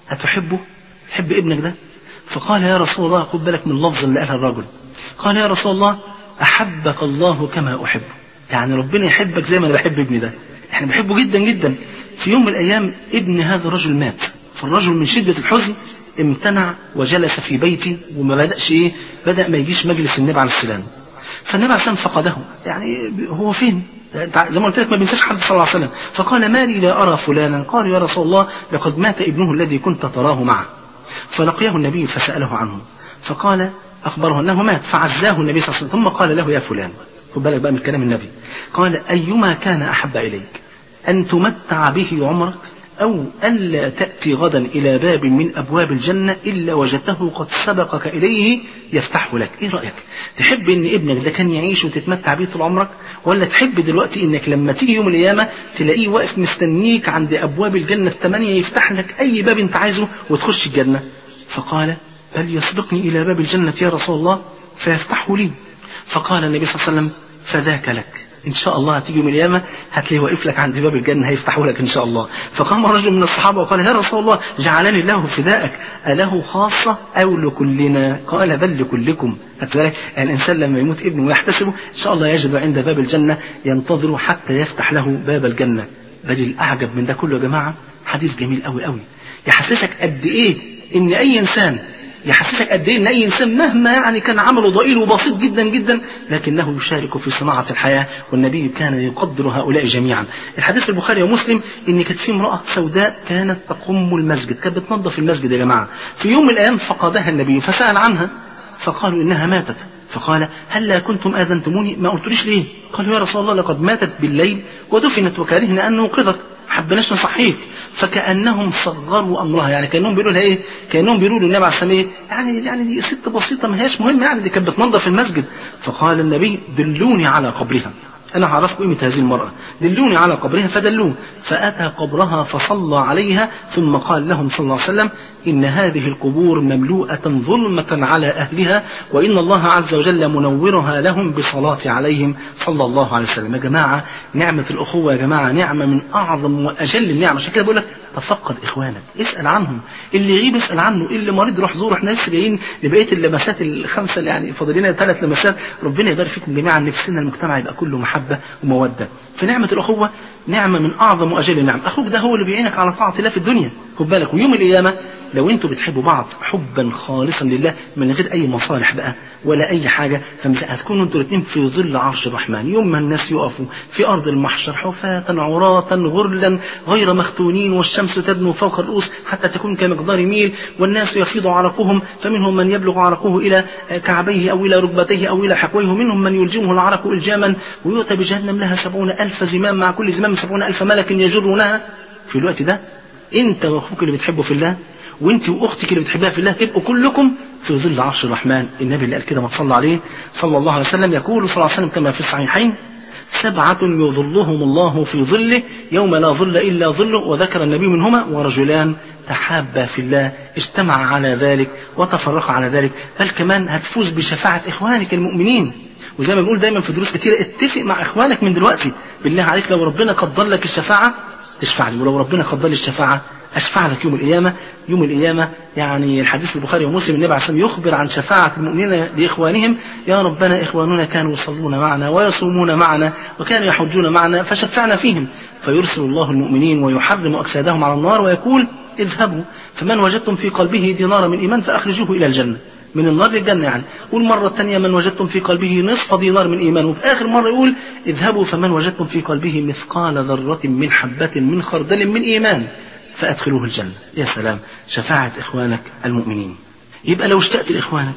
أتحبه تحب ابنك ده فقال يا رسول الله خد بالك من اللفظ اللي قالها الرجل قال يا رسول الله أحبك الله كما أحبه يعني ربنا يحبك زي ما أنا بحب ابني ده احنا بحبه جدا جدا في يوم من الأيام ابن هذا الرجل مات فالرجل من شدة الحزن امتنع وجلس في بيتي وما بدأش ايه بدأ ما يجيش مجلس النبي عليه السلام فالنبي عليه السلام فقده يعني هو فين زي ما قلت لك ما بينساش حد صلى الله عليه وسلم فقال ما لي لا أرى فلانا قال يا رسول الله لقد مات ابنه الذي كنت تراه معه فلقيه النبي فسأله عنه فقال أخبره أنه مات فعزاه النبي صلى الله عليه وسلم ثم قال له يا فلان خد بالك بقى من كلام النبي قال أيما كان أحب إليك أن تمتع به عمرك أو ألا تأتي غدا إلى باب من أبواب الجنة إلا وجدته قد سبقك إليه يفتحه لك إيه رأيك تحب إن ابنك ده كان يعيش وتتمتع بيه طول عمرك ولا تحب دلوقتي إنك لما تيجي يوم القيامة تلاقيه واقف مستنيك عند أبواب الجنة الثمانية يفتح لك أي باب أنت عايزه وتخش الجنة فقال بل يسبقني إلى باب الجنة يا رسول الله فيفتحه لي فقال النبي صلى الله عليه وسلم فذاك لك ان شاء الله هتيجي يوم القيامه هتلاقيه واقف لك عند باب الجنه هيفتحه لك ان شاء الله فقام رجل من الصحابه وقال يا رسول الله جعلني الله فداءك اله خاصه او لكلنا قال بل لكلكم بالك الانسان لما يموت ابنه ويحتسبه ان شاء الله يجد عند باب الجنه ينتظر حتى يفتح له باب الجنه بل الاعجب من ده كله يا جماعه حديث جميل قوي قوي يحسسك قد ايه ان اي انسان يحسسك قد ايه ان اي انسان مهما يعني كان عمله ضئيل وبسيط جدا جدا لكنه يشارك في صناعه الحياه والنبي كان يقدر هؤلاء جميعا. الحديث في البخاري ومسلم ان كانت في امراه سوداء كانت تقم المسجد، كانت بتنظف المسجد يا جماعه. في يوم من الايام فقدها النبي فسال عنها فقالوا انها ماتت. فقال هلا كنتم اذنتموني ما قلتليش ليه؟ قالوا يا رسول الله لقد ماتت بالليل ودفنت وكرهنا ان نوقظك حبناش نصحيك فكانهم صغروا امرها يعني كانهم بيقولوا لها ايه كانهم بيقولوا للنبي عليه السلام ايه يعني يعني دي ست بسيطه ما هياش مهمه يعني دي كانت بتنظف المسجد فقال النبي دلوني على قبرها انا هعرفكم قيمه هذه المراه دلوني على قبرها فدلوه فاتى قبرها فصلى عليها ثم قال لهم صلى الله عليه وسلم إن هذه القبور مملوءة ظلمة على أهلها وإن الله عز وجل منورها لهم بصلاة عليهم صلى الله عليه وسلم يا جماعة نعمة الأخوة يا جماعة نعمة من أعظم وأجل النعم عشان كده بقول لك تفقد إخوانك اسأل عنهم اللي يغيب اسأل عنه اللي مريض روح زوره احنا لسه جايين لبقية اللمسات الخمسة اللي يعني فاضل لنا ثلاث لمسات ربنا يبارك فيكم جميعا نفسنا المجتمع يبقى كله محبة ومودة فنعمة الأخوة نعمة من أعظم وأجل النعم أخوك ده هو اللي بيعينك على طاعة الله في الدنيا خد بالك ويوم القيامة لو انتوا بتحبوا بعض حبا خالصا لله من غير اي مصالح بقى ولا اي حاجه هتكونوا انتوا الاثنين في ظل عرش الرحمن يوم ما الناس يقفوا في ارض المحشر حفاة عراة غرلا غير مختونين والشمس تدنو فوق الرؤوس حتى تكون كمقدار ميل والناس يفيض عرقهم فمنهم من يبلغ عرقه الى كعبيه او الى ركبتيه او الى حقويه ومنهم من يلجمه العرق الجاما ويؤتى بجهنم لها سبعون الف زمام مع كل زمام سبعون الف ملك يجرونها في الوقت ده انت واخوك اللي بتحبه في الله وانت واختك اللي بتحبها في الله تبقوا كلكم في ظل عرش الرحمن النبي اللي قال كده ما تصلى عليه صلى الله عليه وسلم يقول صلى الله عليه وسلم كما في الصحيحين سبعة يظلهم الله في ظله يوم لا ظل إلا ظله وذكر النبي منهما ورجلان تحابا في الله اجتمع على ذلك وتفرقا على ذلك بل كمان هتفوز بشفاعة إخوانك المؤمنين وزي ما بنقول دايما في دروس كتيرة اتفق مع إخوانك من دلوقتي بالله عليك لو ربنا قدر لك الشفاعة تشفع لي ولو ربنا قدر لي الشفاعة أشفع لك يوم القيامة يوم القيامة يعني الحديث في البخاري ومسلم النبي عليه الصلاة والسلام يخبر عن شفاعة المؤمنين لإخوانهم يا ربنا إخواننا كانوا يصلون معنا ويصومون معنا وكانوا يحجون معنا فشفعنا فيهم فيرسل الله المؤمنين ويحرم أجسادهم على النار ويقول اذهبوا فمن وجدتم في قلبه دينار من إيمان فأخرجوه إلى الجنة من النار للجنة يعني والمرة الثانية من وجدتم في قلبه نصف دينار من إيمان وفي آخر مرة يقول اذهبوا فمن وجدتم في قلبه مثقال ذرة من حبة من خردل من إيمان فأدخلوه الجنة يا سلام شفاعة إخوانك المؤمنين يبقى لو اشتقت لإخوانك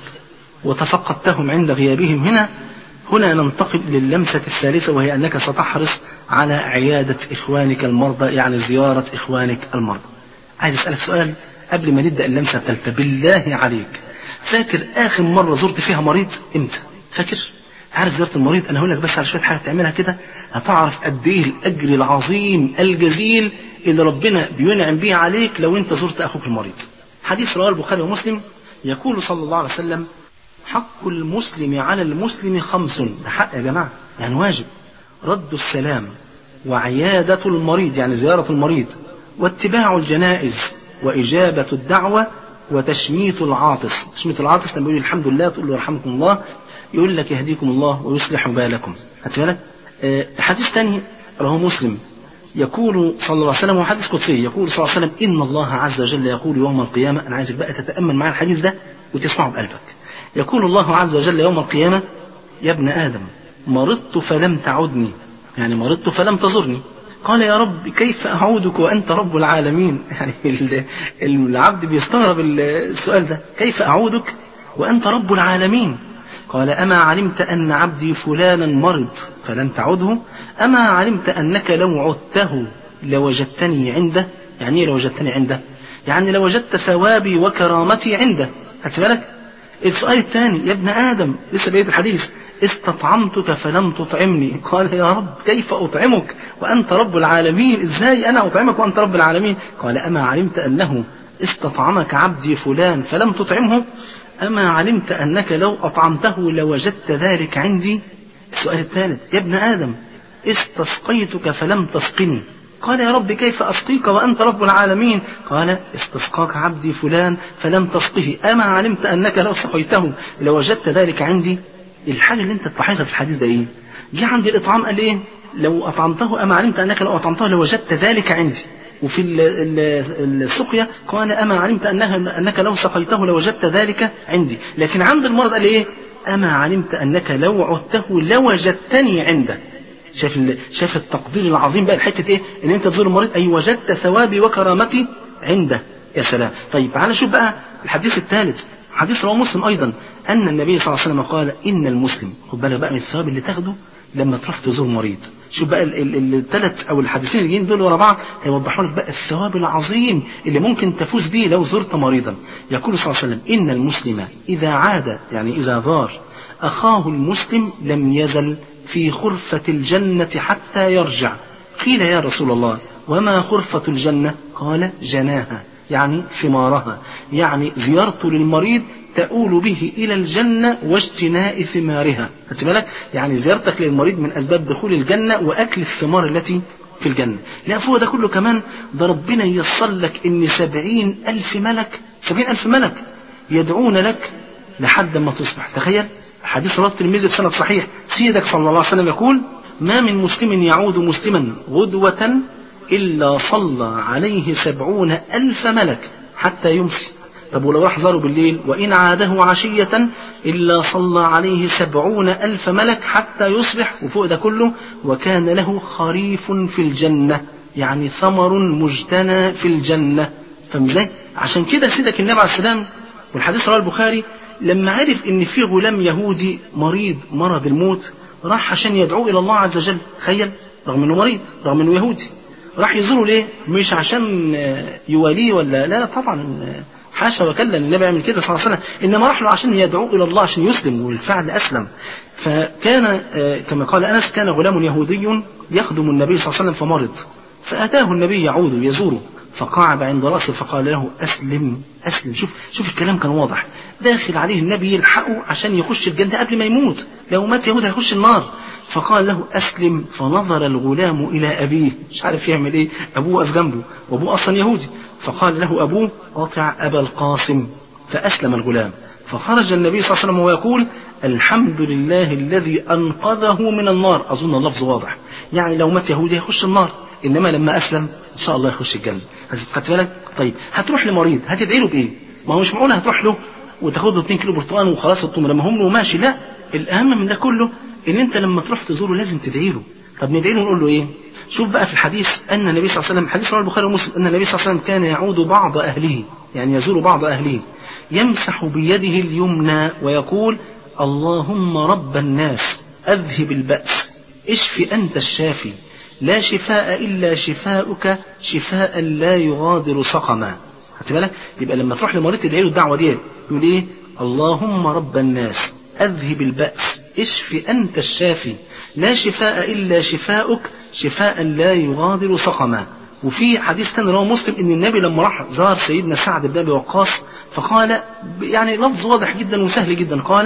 وتفقدتهم عند غيابهم هنا هنا ننتقل للمسة الثالثة وهي أنك ستحرص على عيادة إخوانك المرضى يعني زيارة إخوانك المرضى عايز أسألك سؤال قبل ما نبدأ اللمسة الثالثة بالله عليك فاكر آخر مرة زرت فيها مريض إمتى فاكر عارف زيارة المريض أنا هقول لك بس على شوية حاجة تعملها كده هتعرف قد إيه الأجر العظيم الجزيل اللي ربنا بينعم به عليك لو أنت زرت أخوك المريض حديث رواه البخاري ومسلم يقول صلى الله عليه وسلم حق المسلم على المسلم خمس ده حق يا جماعة يعني واجب رد السلام وعيادة المريض يعني زيارة المريض واتباع الجنائز وإجابة الدعوة وتشميت العاطس تشميت العاطس لما يقول الحمد لله تقول له يرحمكم الله يقول لك يهديكم الله ويصلح بالكم خدت بالك آه، حديث ثاني رواه مسلم يقول صلى الله عليه وسلم وحديث قدسي يقول صلى الله عليه وسلم إن الله عز وجل يقول يوم القيامة أنا عايزك بقى تتأمل معي الحديث ده وتسمعه بقلبك يقول الله عز وجل يوم القيامة يا ابن آدم مرضت فلم تعدني يعني مرضت فلم تزرني قال يا رب كيف أعودك وأنت رب العالمين يعني العبد بيستغرب السؤال ده كيف أعودك وأنت رب العالمين قال أما علمت أن عبدي فلانا مرض فلم تعده أما علمت أنك لو عدته لوجدتني عنده يعني ايه لو وجدتني عنده يعني لو وجدت ثوابي وكرامتي عنده خدت بالك السؤال الثاني يا ابن آدم لسه بقية الحديث استطعمتك فلم تطعمني قال يا رب كيف أطعمك وأنت رب العالمين إزاي أنا أطعمك وأنت رب العالمين قال أما علمت أنه استطعمك عبدي فلان فلم تطعمه أما علمت أنك لو أطعمته لوجدت ذلك عندي السؤال الثالث يا ابن آدم استسقيتك فلم تسقني قال يا رب كيف أسقيك وأنت رب العالمين قال استسقاك عبدي فلان فلم تسقه أما علمت أنك لو سقيته لوجدت ذلك عندي الحاجة اللي انت تلاحظها في الحديث ده ايه جه عند الإطعام قال ايه لو أطعمته أما علمت أنك لو أطعمته لوجدت ذلك عندي وفي السقيا قال أما علمت أنها أنك لو سقيته لوجدت ذلك عندي لكن عند المرض قال إيه أما علمت أنك لو عدته لوجدتني عنده شايف شايف التقدير العظيم بقى الحته ايه ان انت تزور المريض اي وجدت ثوابي وكرامتي عنده يا سلام طيب تعالى شوف بقى الحديث الثالث حديث رواه مسلم ايضا ان النبي صلى الله عليه وسلم قال ان المسلم خد بالك بقى من الثواب اللي تاخده لما تروح تزور مريض شوف بقى الثلاث او الحديثين اللي جايين دول ورا بعض هيوضحوا لك بقى الثواب العظيم اللي ممكن تفوز به لو زرت مريضا يقول صلى الله عليه وسلم ان المسلم اذا عاد يعني اذا زار اخاه المسلم لم يزل في خرفة الجنة حتى يرجع قيل يا رسول الله وما خرفة الجنة قال جناها يعني ثمارها يعني زيارته للمريض تؤول به إلى الجنة واجتناء ثمارها خدت بالك يعني زيارتك للمريض من أسباب دخول الجنة وأكل الثمار التي في الجنة لا فوق ده كله كمان ده ربنا ييسر لك إن سبعين ألف ملك سبعين ألف ملك يدعون لك لحد ما تصبح تخيل حديث رواه الترمذي بسند صحيح سيدك صلى الله عليه وسلم يقول ما من مسلم يعود مسلما غدوة إلا صلى عليه سبعون ألف ملك حتى يمسي طب ولو راح زاره بالليل وإن عاده عشية إلا صلى عليه سبعون ألف ملك حتى يصبح وفوق ده كله وكان له خريف في الجنة يعني ثمر مجتنى في الجنة فاهم ازاي؟ عشان كده سيدك النبي عليه السلام والحديث رواه البخاري لما عرف ان في غلام يهودي مريض مرض الموت راح عشان يدعوه الى الله عز وجل تخيل رغم انه مريض رغم انه يهودي راح يزوره ليه مش عشان يواليه ولا لا لا طبعا حاشا وكلا النبي يعمل كده صلى الله عليه وسلم انما راح له عشان يدعوه الى الله عشان يسلم والفعل اسلم فكان كما قال انس كان غلام يهودي يخدم النبي صلى الله عليه وسلم فمرض فاتاه النبي يعود يزوره فقعد عند راسه فقال له اسلم اسلم شوف شوف الكلام كان واضح داخل عليه النبي يلحقه عشان يخش الجنة قبل ما يموت لو مات يهود هيخش النار فقال له أسلم فنظر الغلام إلى أبيه مش عارف يعمل إيه أبوه وقف جنبه وأبوه أصلا يهودي فقال له أبوه أطع أبا القاسم فأسلم الغلام فخرج النبي صلى الله عليه وسلم ويقول الحمد لله الذي أنقذه من النار أظن اللفظ واضح يعني لو مات يهودي هيخش النار إنما لما أسلم إن شاء الله يخش الجنة خدت بالك طيب هتروح لمريض هتدعي له بإيه ما هو مش معقول هتروح له وتاخد له 2 كيلو برتقال وخلاص تقوم رمهم له وماشي لا الاهم من ده كله ان انت لما تروح تزوره لازم تدعي له طب ندعي له ونقول له ايه شوف بقى في الحديث ان النبي صلى الله عليه وسلم حديث رواه البخاري ومسلم ان النبي صلى الله عليه وسلم كان يعود بعض اهله يعني يزور بعض اهله يمسح بيده اليمنى ويقول اللهم رب الناس اذهب البأس اشف انت الشافي لا شفاء الا شفاؤك شفاء لا يغادر سقما خدت بالك يبقى لما تروح لمريض تدعي له الدعوه دي يقول ايه اللهم رب الناس اذهب البأس اشف انت الشافي لا شفاء الا شفاؤك شفاء لا يغادر سقما وفي حديث ثاني رواه مسلم ان النبي لما راح زار سيدنا سعد بن ابي وقاص فقال يعني لفظ واضح جدا وسهل جدا قال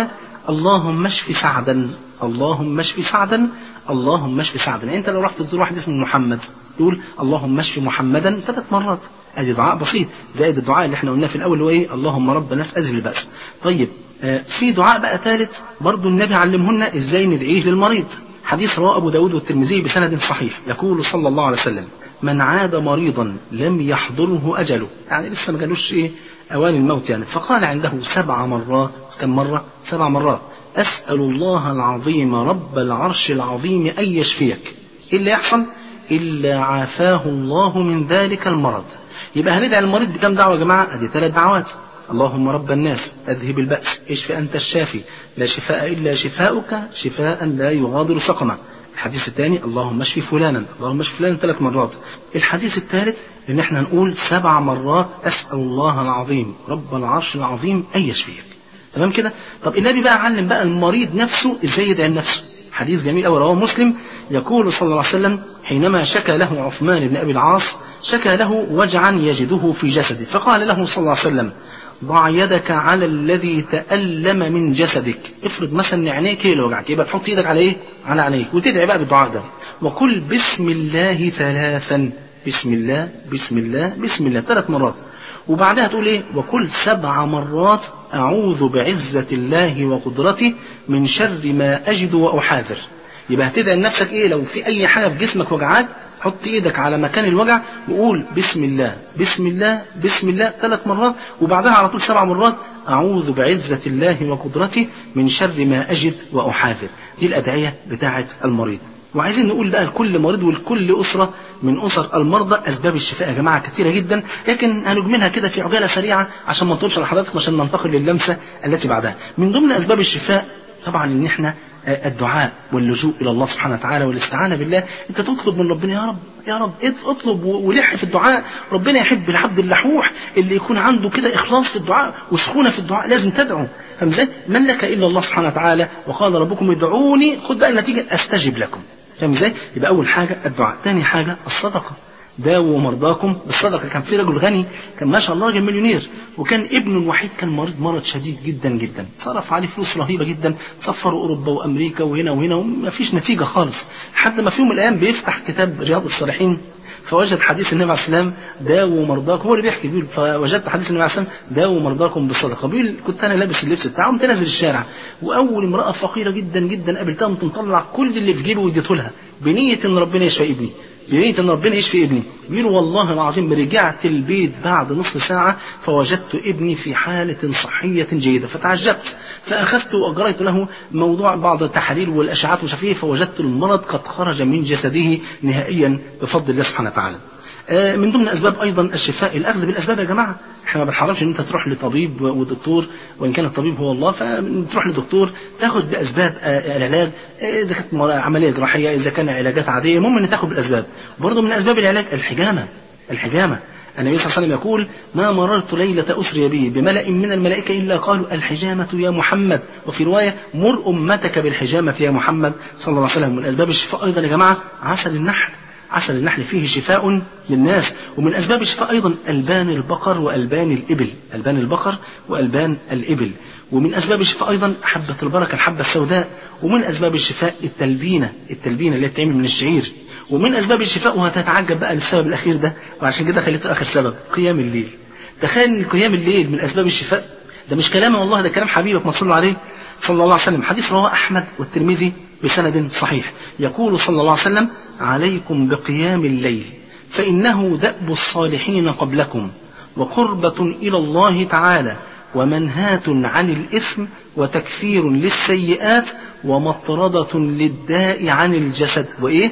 اللهم اشف سعدا اللهم اشف سعدا اللهم اشف سعدا يعني انت لو رحت تزور واحد اسمه محمد تقول اللهم اشف محمدا ثلاث مرات ادي دعاء بسيط زائد الدعاء اللي احنا قلناه في الاول اللي هو ايه اللهم رب الناس اذهب الباس طيب آه في دعاء بقى ثالث برضو النبي علمهن ازاي ندعيه للمريض حديث رواه ابو داود والترمذي بسند صحيح يقول صلى الله عليه وسلم من عاد مريضا لم يحضره اجله يعني لسه ما جالوش ايه اوان الموت يعني فقال عنده سبع مرات كم مره سبع مرات أسأل الله العظيم رب العرش العظيم أن يشفيك إيه اللي يحصل إلا عافاه الله من ذلك المرض يبقى هندعي المريض بكم دعوة يا جماعة أدي ثلاث دعوات اللهم رب الناس أذهب البأس اشف أنت الشافي لا شفاء إلا شفاؤك شفاء لا يغادر سقما الحديث الثاني اللهم اشف فلانا اللهم اشف فلانا ثلاث مرات الحديث الثالث ان احنا نقول سبع مرات اسال الله العظيم رب العرش العظيم ان يشفيك تمام كده طب النبي بقى علم بقى المريض نفسه ازاي يدعي لنفسه حديث جميل قوي رواه مسلم يقول صلى الله عليه وسلم حينما شكى له عثمان بن ابي العاص شكى له وجعا يجده في جسده فقال له صلى الله عليه وسلم ضع يدك على الذي تألم من جسدك افرض مثلا ان عينيك هي اللي وجعك يبقى تحط ايدك على ايه على عينيك وتدعي بقى بالدعاء ده وقل بسم الله ثلاثا بسم الله بسم الله بسم الله ثلاث مرات وبعدها تقول ايه وكل سبع مرات اعوذ بعزة الله وقدرته من شر ما اجد واحاذر يبقى هتدعي لنفسك ايه لو في اي حاجة في جسمك وجعاك حط ايدك على مكان الوجع وقول بسم الله بسم الله بسم الله ثلاث مرات وبعدها على طول سبع مرات اعوذ بعزة الله وقدرته من شر ما اجد واحاذر دي الادعية بتاعة المريض وعايزين نقول بقى لكل مريض ولكل أسرة من أسر المرضى أسباب الشفاء يا جماعة كثيرة جدا لكن هنجملها كده في عجالة سريعة عشان ما نطولش على حضراتكم عشان ننتقل للمسة التي بعدها من ضمن أسباب الشفاء طبعا ان احنا الدعاء واللجوء الى الله سبحانه وتعالى والاستعانه بالله انت تطلب من ربنا يا رب يا رب اطلب ولح في الدعاء ربنا يحب العبد اللحوح اللي يكون عنده كده اخلاص في الدعاء وسخونه في الدعاء لازم تدعو فاهم ازاي؟ من لك الا الله سبحانه وتعالى وقال ربكم ادعوني خد بقى النتيجه استجب لكم فاهم ازاي؟ يبقى اول حاجه الدعاء، ثاني حاجه الصدقه داووا مرضاكم بالصدقه كان في رجل غني كان ما شاء الله راجل مليونير وكان ابنه الوحيد كان مريض مرض شديد جدا جدا صرف عليه فلوس رهيبه جدا سفروا اوروبا وامريكا وهنا وهنا وما فيش نتيجه خالص لحد ما في يوم من الايام بيفتح كتاب رياض الصالحين فوجد حديث النبي عليه السلام داووا مرضاكم هو اللي بيحكي بيقول فوجدت حديث النبي عليه السلام داووا مرضاكم بالصدقه بيقول كنت انا لابس اللبس بتاعه قمت نازل الشارع واول امراه فقيره جدا جدا قابلتها قمت مطلع كل اللي في جيبي واديته لها بنيه ان ربنا يشفي ابني بنية ان ربنا يشفي ابني بيقول والله العظيم رجعت البيت بعد نصف ساعة فوجدت ابني في حالة صحية جيدة فتعجبت فأخذت وأجريت له موضوع بعض التحاليل والأشعات ومش فيه فوجدت المرض قد خرج من جسده نهائيا بفضل الله سبحانه وتعالى من ضمن اسباب ايضا الشفاء الاخذ بالاسباب يا جماعه احنا ما بنحرمش ان انت تروح لطبيب ودكتور وان كان الطبيب هو الله فتروح لدكتور تاخد باسباب العلاج اذا كانت عمليه جراحيه اذا كان علاجات عاديه المهم ان تاخد بالاسباب برضه من اسباب العلاج الحجامه الحجامه النبي صلى الله عليه وسلم يقول ما مررت ليلة أسري بي بملأ من الملائكة إلا قالوا الحجامة يا محمد وفي رواية مر أمتك بالحجامة يا محمد صلى الله عليه وسلم من أسباب الشفاء أيضا يا جماعة عسل النحل عسل النحل فيه شفاء للناس ومن أسباب الشفاء أيضا ألبان البقر وألبان الإبل ألبان البقر وألبان الإبل ومن أسباب الشفاء أيضا حبة البركة الحبة السوداء ومن أسباب الشفاء التلبينة التلبينة اللي بتعمل من الشعير ومن أسباب الشفاء وهتتعجب بقى للسبب الأخير ده وعشان كده خليته آخر سبب قيام الليل تخيل ان قيام الليل من أسباب الشفاء ده مش كلام والله ده كلام حبيبك ما تصلوا عليه صلى الله عليه وسلم حديث رواه أحمد والترمذي بسند صحيح يقول صلى الله عليه وسلم عليكم بقيام الليل فإنه دأب الصالحين قبلكم وقربة إلى الله تعالى ومنهاة عن الإثم وتكفير للسيئات ومطردة للداء عن الجسد وإيه؟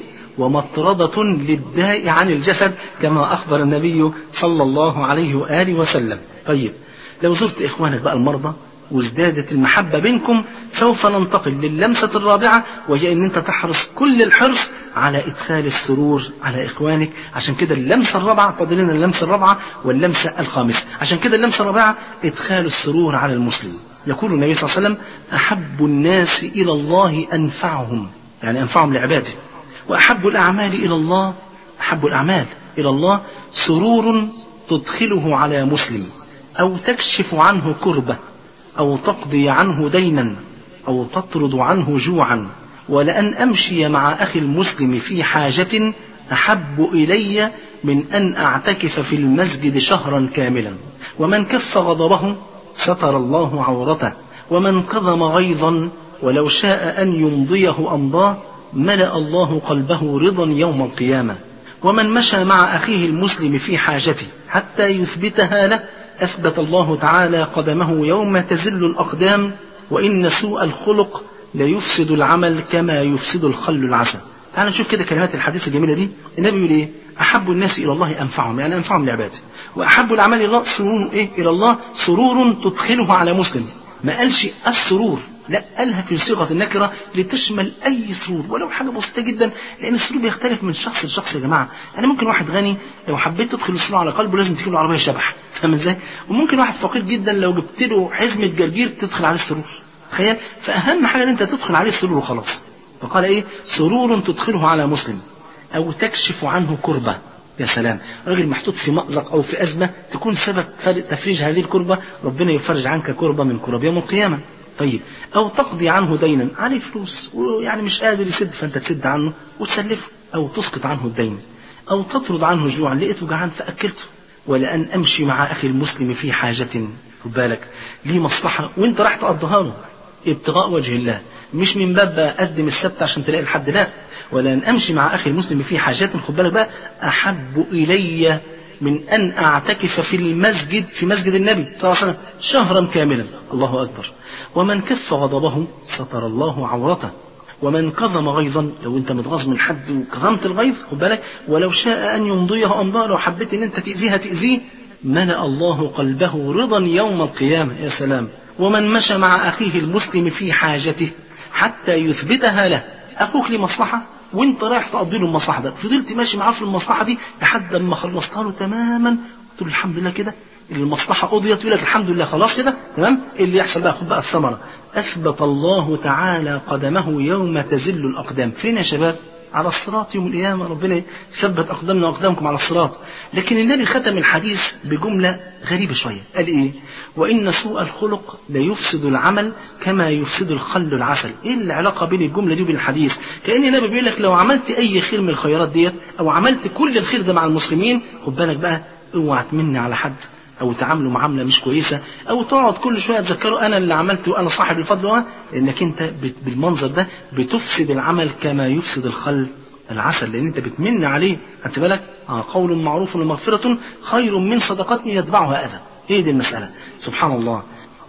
ومطردة للداء عن الجسد كما أخبر النبي صلى الله عليه وآله وسلم طيب لو زرت إخوانك بقى المرضى وازدادت المحبة بينكم سوف ننتقل للمسة الرابعة وهي ان انت تحرص كل الحرص على ادخال السرور على اخوانك عشان كده اللمسة الرابعة فاضل لنا اللمسة الرابعة واللمسة الخامسة عشان كده اللمسة الرابعة ادخال السرور على المسلم يقول النبي صلى الله عليه وسلم احب الناس الى الله انفعهم يعني انفعهم لعباده واحب الاعمال الى الله احب الاعمال الى الله سرور تدخله على مسلم او تكشف عنه كربه أو تقضي عنه دينا أو تطرد عنه جوعا ولأن أمشي مع أخي المسلم في حاجة أحب إلي من أن أعتكف في المسجد شهرا كاملا ومن كف غضبه ستر الله عورته ومن كظم غيظا ولو شاء أن يمضيه أمضاه ملأ الله قلبه رضا يوم القيامة ومن مشى مع أخيه المسلم في حاجته حتى يثبتها له أثبت الله تعالى قدمه يوم تزل الأقدام وإن سوء الخلق ليفسد العمل كما يفسد الخل العسل تعال نشوف كده كلمات الحديث الجميلة دي النبي يقول إيه أحب الناس إلى الله أنفعهم يعني أنفعهم لعباده وأحب الأعمال إلى الله سرور إيه إلى الله سرور تدخله على مسلم ما قالش السرور لا قالها في صيغة النكرة لتشمل أي سرور ولو حاجة بسيطة جدا لأن السرور بيختلف من شخص لشخص يا جماعة أنا ممكن واحد غني لو حبيت تدخل السرور على قلبه لازم تجيب له عربية شبح فاهم إزاي؟ وممكن واحد فقير جدا لو جبت له حزمة جرجير تدخل عليه السرور تخيل فأهم حاجة إن أنت تدخل عليه السرور وخلاص فقال إيه سرور تدخله على مسلم أو تكشف عنه كربة يا سلام راجل محطوط في مأزق أو في أزمة تكون سبب تفريج هذه الكربة ربنا يفرج عنك كربة من كرب يوم القيامة طيب أو تقضي عنه دينا عليه فلوس ويعني مش قادر يسد فأنت تسد عنه وتسلفه أو تسقط عنه الدين أو تطرد عنه جوعا لقيته جعان فأكلته ولأن أمشي مع أخي المسلم في حاجة خد بالك ليه مصلحة وأنت راح تقضيها له ابتغاء وجه الله مش من باب أقدم السبت عشان تلاقي الحد لا ولأن أمشي مع أخي المسلم في حاجات خد بالك بقى أحب إلي من أن أعتكف في المسجد في مسجد النبي صلى الله عليه وسلم شهرا كاملا الله أكبر ومن كف غضبه ستر الله عورته ومن كظم غيظا لو انت متغاظ من حد وكظمت الغيظ خد بالك ولو شاء ان يمضيه امضاه لو حبيت ان انت تاذيها تاذيه ملا الله قلبه رضا يوم القيامه يا سلام ومن مشى مع اخيه المسلم في حاجته حتى يثبتها له اخوك ليه مصلحه وانت رايح تقضي له المصلحه ده فضلت ماشي معاه في المصلحه دي لحد ما خلصتها له تماما قلت له الحمد لله كده المصلحة قضيت يقول لك الحمد لله خلاص كده تمام إيه اللي يحصل بقى خد بقى الثمرة أثبت الله تعالى قدمه يوم تزل الأقدام فين يا شباب على الصراط يوم القيامة ربنا يثبت أقدامنا وأقدامكم على الصراط لكن النبي ختم الحديث بجملة غريبة شوية قال إيه وإن سوء الخلق ليفسد العمل كما يفسد الخل العسل إيه العلاقة بين الجملة دي وبين الحديث كأن النبي بيقول لك لو عملت أي خير من الخيرات ديت أو عملت كل الخير ده مع المسلمين خد بالك بقى اوعى تمني على حد او تعاملوا معامله مش كويسه او تقعد كل شويه تذكروا انا اللي عملت وانا صاحب الفضل لانك انت بالمنظر ده بتفسد العمل كما يفسد الخل العسل لان انت بتمن عليه خدت بالك آه قول معروف ومغفره خير من صدقه يتبعها اذى هي دي المساله سبحان الله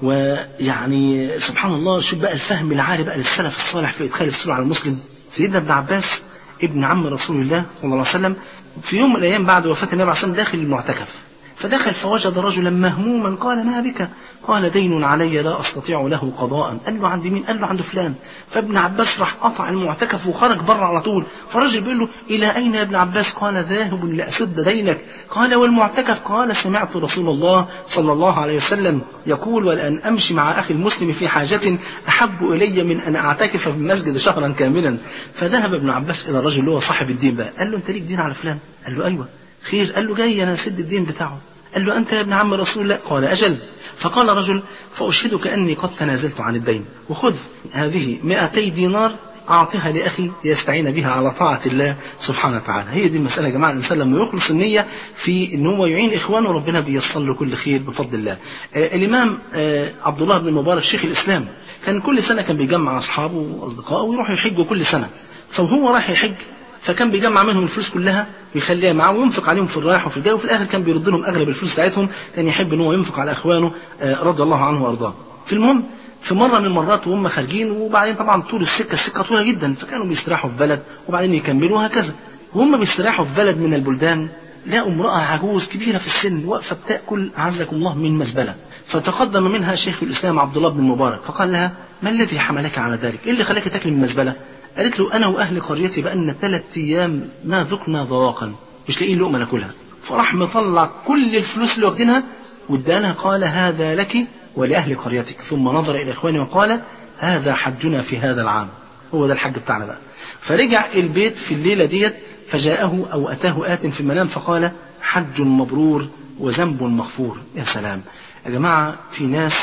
ويعني سبحان الله شوف بقى الفهم العالي بقى للسلف الصالح في ادخال السوره على المسلم سيدنا ابن عباس ابن عم رسول الله صلى الله عليه وسلم في يوم من الايام بعد وفاه النبي عليه الصلاه والسلام داخل المعتكف فدخل فوجد رجلا مهموما قال ما بك قال دين علي لا أستطيع له قضاء قال له عند مين قال له عند فلان فابن عباس راح قطع المعتكف وخرج بره على طول فالرجل بيقول له إلى أين يا ابن عباس قال ذاهب لأسد دينك قال والمعتكف قال سمعت رسول الله صلى الله عليه وسلم يقول ولأن أمشي مع أخي المسلم في حاجة أحب إلي من أن أعتكف في المسجد شهرا كاملا فذهب ابن عباس إلى الرجل اللي هو صاحب الدين بقى قال له أنت ليك دين على فلان قال له أيوه خير قال له جاي أنا أسد الدين بتاعه قال له أنت يا ابن عم رسول الله قال أجل فقال رجل فأشهدك أني قد تنازلت عن الدين وخذ هذه مئتي دينار أعطها لأخي يستعين بها على طاعة الله سبحانه وتعالى هي دي المسألة يا جماعة الإنسان لما يخلص النية في أن هو يعين إخوانه ربنا بيصل له كل خير بفضل الله آه الإمام آه عبد الله بن المبارك شيخ الإسلام كان كل سنة كان بيجمع أصحابه وأصدقائه ويروحوا يحجوا كل سنة فهو راح يحج فكان بيجمع منهم الفلوس كلها ويخليها معاه وينفق عليهم في الرايح وفي الجاي وفي الاخر كان بيرد لهم اغلب الفلوس بتاعتهم كان يحب ان هو ينفق على اخوانه رضي الله عنه وارضاه. في المهم في مره من المرات وهم خارجين وبعدين طبعا طول السكه السكه طويله جدا فكانوا بيستراحوا في بلد وبعدين يكملوا وهكذا. وهم بيستراحوا في بلد من البلدان لقوا امراه عجوز كبيره في السن واقفه بتاكل اعزكم الله من مزبله. فتقدم منها شيخ الاسلام عبد الله بن المبارك فقال لها ما الذي حملك على ذلك؟ ايه اللي خلاك تاكل من مزبله؟ قالت له أنا وأهل قريتي بقالنا ثلاث أيام ما ذقنا ذواقا مش لاقيين لقمة ناكلها فراح مطلع كل الفلوس اللي واخدينها وادالها قال هذا لك ولأهل قريتك ثم نظر إلى إخوانه وقال هذا حجنا في هذا العام هو ده الحج بتاعنا بقى فرجع البيت في الليلة ديت فجاءه أو أتاه آت في المنام فقال حج مبرور وذنب مغفور يا سلام يا جماعة في ناس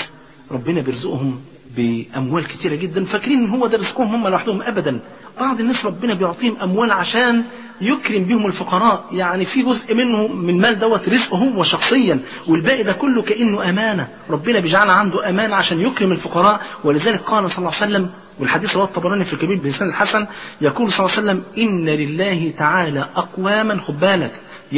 ربنا بيرزقهم بأموال كتيرة جدا فاكرين إن هو ده رزقهم هم لوحدهم أبدا بعض الناس ربنا بيعطيهم أموال عشان يكرم بهم الفقراء يعني في جزء منه من المال دوت رزقه هو شخصيا والباقي ده كله كأنه أمانة ربنا بيجعلها عنده أمانة عشان يكرم الفقراء ولذلك قال صلى الله عليه وسلم والحديث رواه الطبراني في الكبير بلسان الحسن يقول صلى الله عليه وسلم إن لله تعالى أقواما خد بالك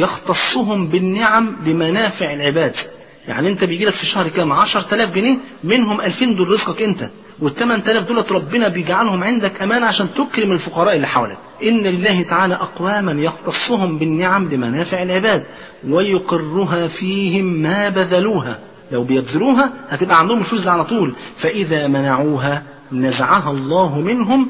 يختصهم بالنعم لمنافع العباد يعني انت بيجي لك في الشهر كام 10000 جنيه منهم 2000 دول رزقك انت وال 8000 دولت ربنا بيجعلهم عندك امانه عشان تكرم الفقراء اللي حواليك ان لله تعالى اقواما يختصهم بالنعم لمنافع العباد ويقرها فيهم ما بذلوها لو بيبذلوها هتبقى عندهم الفلوس على طول فاذا منعوها نزعها الله منهم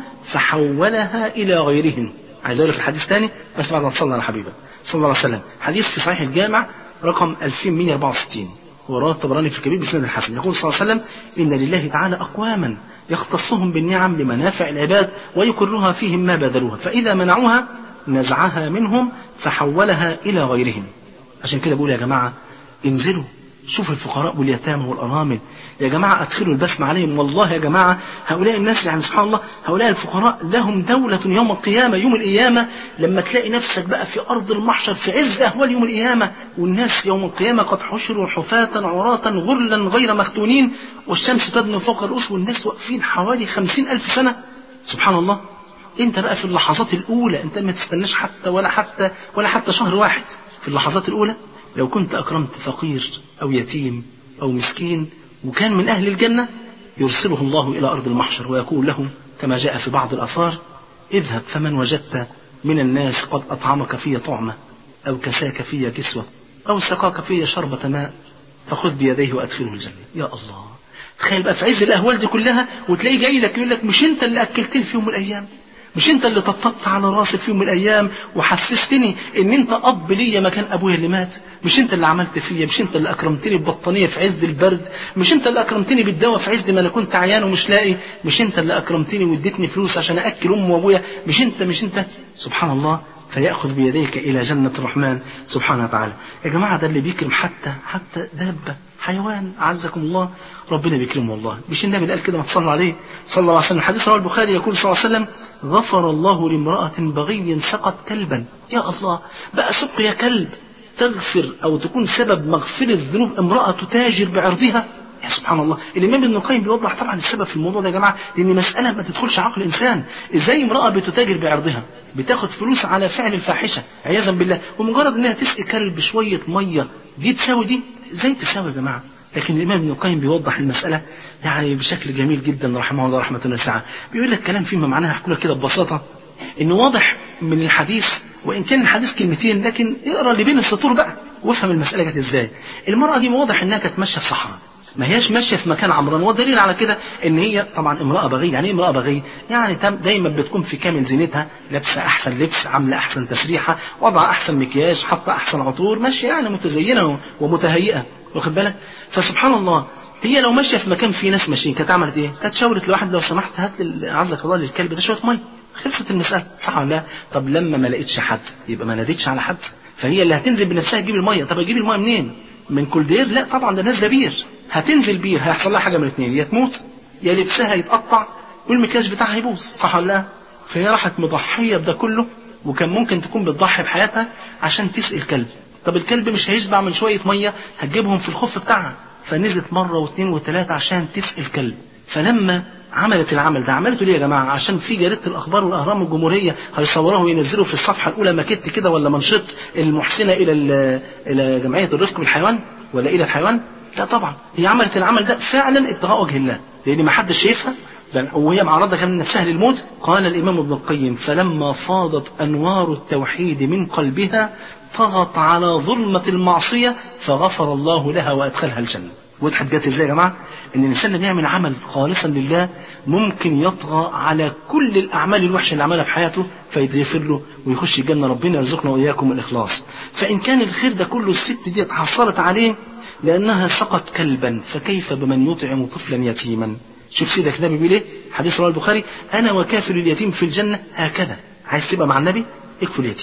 فحولها الى غيرهم عايز اقول لك الحديث تاني بس بعد ما تصلي على حبيبك صلى الله عليه وسلم حديث في صحيح الجامع رقم 2164 ورواه الطبراني في الكبير بسند الحسن يقول صلى الله عليه وسلم إن لله تعالى أقواما يختصهم بالنعم لمنافع العباد ويكرها فيهم ما بذلوها فإذا منعوها نزعها منهم فحولها إلى غيرهم عشان كده بقول يا جماعة انزلوا شوفوا الفقراء واليتامى والأرامل يا جماعة أدخلوا البسم عليهم والله يا جماعة هؤلاء الناس يعني سبحان الله هؤلاء الفقراء لهم دولة يوم القيامة يوم القيامة لما تلاقي نفسك بقى في أرض المحشر في عز أهوال يوم القيامة والناس يوم القيامة قد حشروا حفاة عراة غرلا غير مختونين والشمس تدنو فوق الرؤوس والناس واقفين حوالي خمسين ألف سنة سبحان الله انت بقى في اللحظات الأولى انت ما تستناش حتى ولا حتى ولا حتى شهر واحد في اللحظات الأولى لو كنت أكرمت فقير أو يتيم أو مسكين وكان من أهل الجنة يرسله الله إلى أرض المحشر ويقول له كما جاء في بعض الآثار اذهب فمن وجدت من الناس قد أطعمك في طعمة أو كساك في كسوة أو سقاك في شربة ماء فخذ بيديه وأدخله الجنة يا الله تخيل بقى في عز الأهوال دي كلها وتلاقيه جاي لك يقول لك مش أنت اللي أكلتني في يوم من الأيام مش انت اللي طبطبت على راسي في يوم من الايام وحسستني ان انت اب ليا مكان ابويا اللي مات مش انت اللي عملت فيا مش انت اللي اكرمتني ببطانيه في عز البرد مش انت اللي اكرمتني بالدواء في عز ما انا كنت عيان ومش لاقي مش انت اللي اكرمتني واديتني فلوس عشان اكل امي وابويا مش انت مش انت سبحان الله فيأخذ بيديك إلى جنة الرحمن سبحانه وتعالى يا جماعة ده اللي بيكرم حتى حتى دابة حيوان أعزكم الله ربنا بيكرمه والله مش النبي اللي قال كده ما تصلى عليه صلى الله عليه وسلم حديث رواه البخاري يقول صلى الله عليه وسلم غفر الله لامرأة بغي سقط كلبا يا الله بقى سقي كلب تغفر أو تكون سبب مغفرة ذنوب امرأة تتاجر بعرضها يا سبحان الله الإمام ابن القيم بيوضح طبعا السبب في الموضوع ده يا جماعة لأن مسألة ما تدخلش عقل الإنسان إزاي امرأة بتتاجر بعرضها بتاخد فلوس على فعل الفاحشة عياذا بالله ومجرد إنها تسقي كلب بشوية مية دي تساوي دي ازاي تساوي يا جماعة لكن الإمام ابن القيم بيوضح المسألة يعني بشكل جميل جدا رحمه الله رحمة واسعة بيقول لك كلام فيما معناها هحكي لك كده ببساطة إنه واضح من الحديث وإن كان الحديث كلمتين لكن اقرا اللي بين السطور بقى وافهم المسألة جت إزاي المرأة دي واضح إنها كانت ماشية في صحراء ما هياش ماشيه في مكان عمران والدليل على كده ان هي طبعا امراه بغيه يعني ايه امراه بغيه يعني دايما بتكون في كامل زينتها لابسه احسن لبس عامله احسن تسريحه وضع احسن مكياج حاطه احسن عطور ماشيه يعني متزينه ومتهيئه واخد بالك فسبحان الله هي لو ماشيه في مكان فيه ناس ماشيين كانت عملت ايه كانت شاورت لواحد لو سمحت هات لي عزك الله للكلب ده شويه ميه خلصت المساله صح ولا لا طب لما ما لقيتش حد يبقى ما ناديتش على حد فهي اللي هتنزل بنفسها تجيب الميه طب اجيب الميه منين من كل دير لا طبعا ده نازله بير هتنزل بير هيحصل لها حاجه من الاثنين يا تموت يا لبسها يتقطع والمكياج بتاعها يبوظ صح ولا لا فهي راحت مضحيه بده كله وكان ممكن تكون بتضحي بحياتها عشان تسقي الكلب طب الكلب مش هيشبع من شويه ميه هتجيبهم في الخف بتاعها فنزلت مره واثنين وثلاثه عشان تسقي الكلب فلما عملت العمل ده عملته ليه يا جماعه عشان في جريده الاخبار والاهرام الجمهوريه هيصوروه وينزلوا في الصفحه الاولى ماكيت كده ولا منشط المحسنه الى الى جمعيه الرفق بالحيوان ولا الى الحيوان لا طبعا هي عملت العمل ده فعلا ابتغاء وجه الله لان ما حدش شايفها وهي معرضة كان نفسها للموت قال الإمام ابن القيم فلما فاضت أنوار التوحيد من قلبها طغت على ظلمة المعصية فغفر الله لها وأدخلها الجنة وضحت جت ازاي يا جماعة ان الانسان لما يعمل عمل خالصا لله ممكن يطغى على كل الاعمال الوحشه اللي عملها في حياته فيتغفر له ويخش الجنه ربنا يرزقنا واياكم الاخلاص فان كان الخير ده كله الست دي حصلت عليه لانها سقط كلبا فكيف بمن يطعم طفلا يتيما شوف سيدك النبي بيقول ايه حديث رواه البخاري انا وكافر اليتيم في الجنه هكذا عايز تبقى مع النبي اكفل اليتيم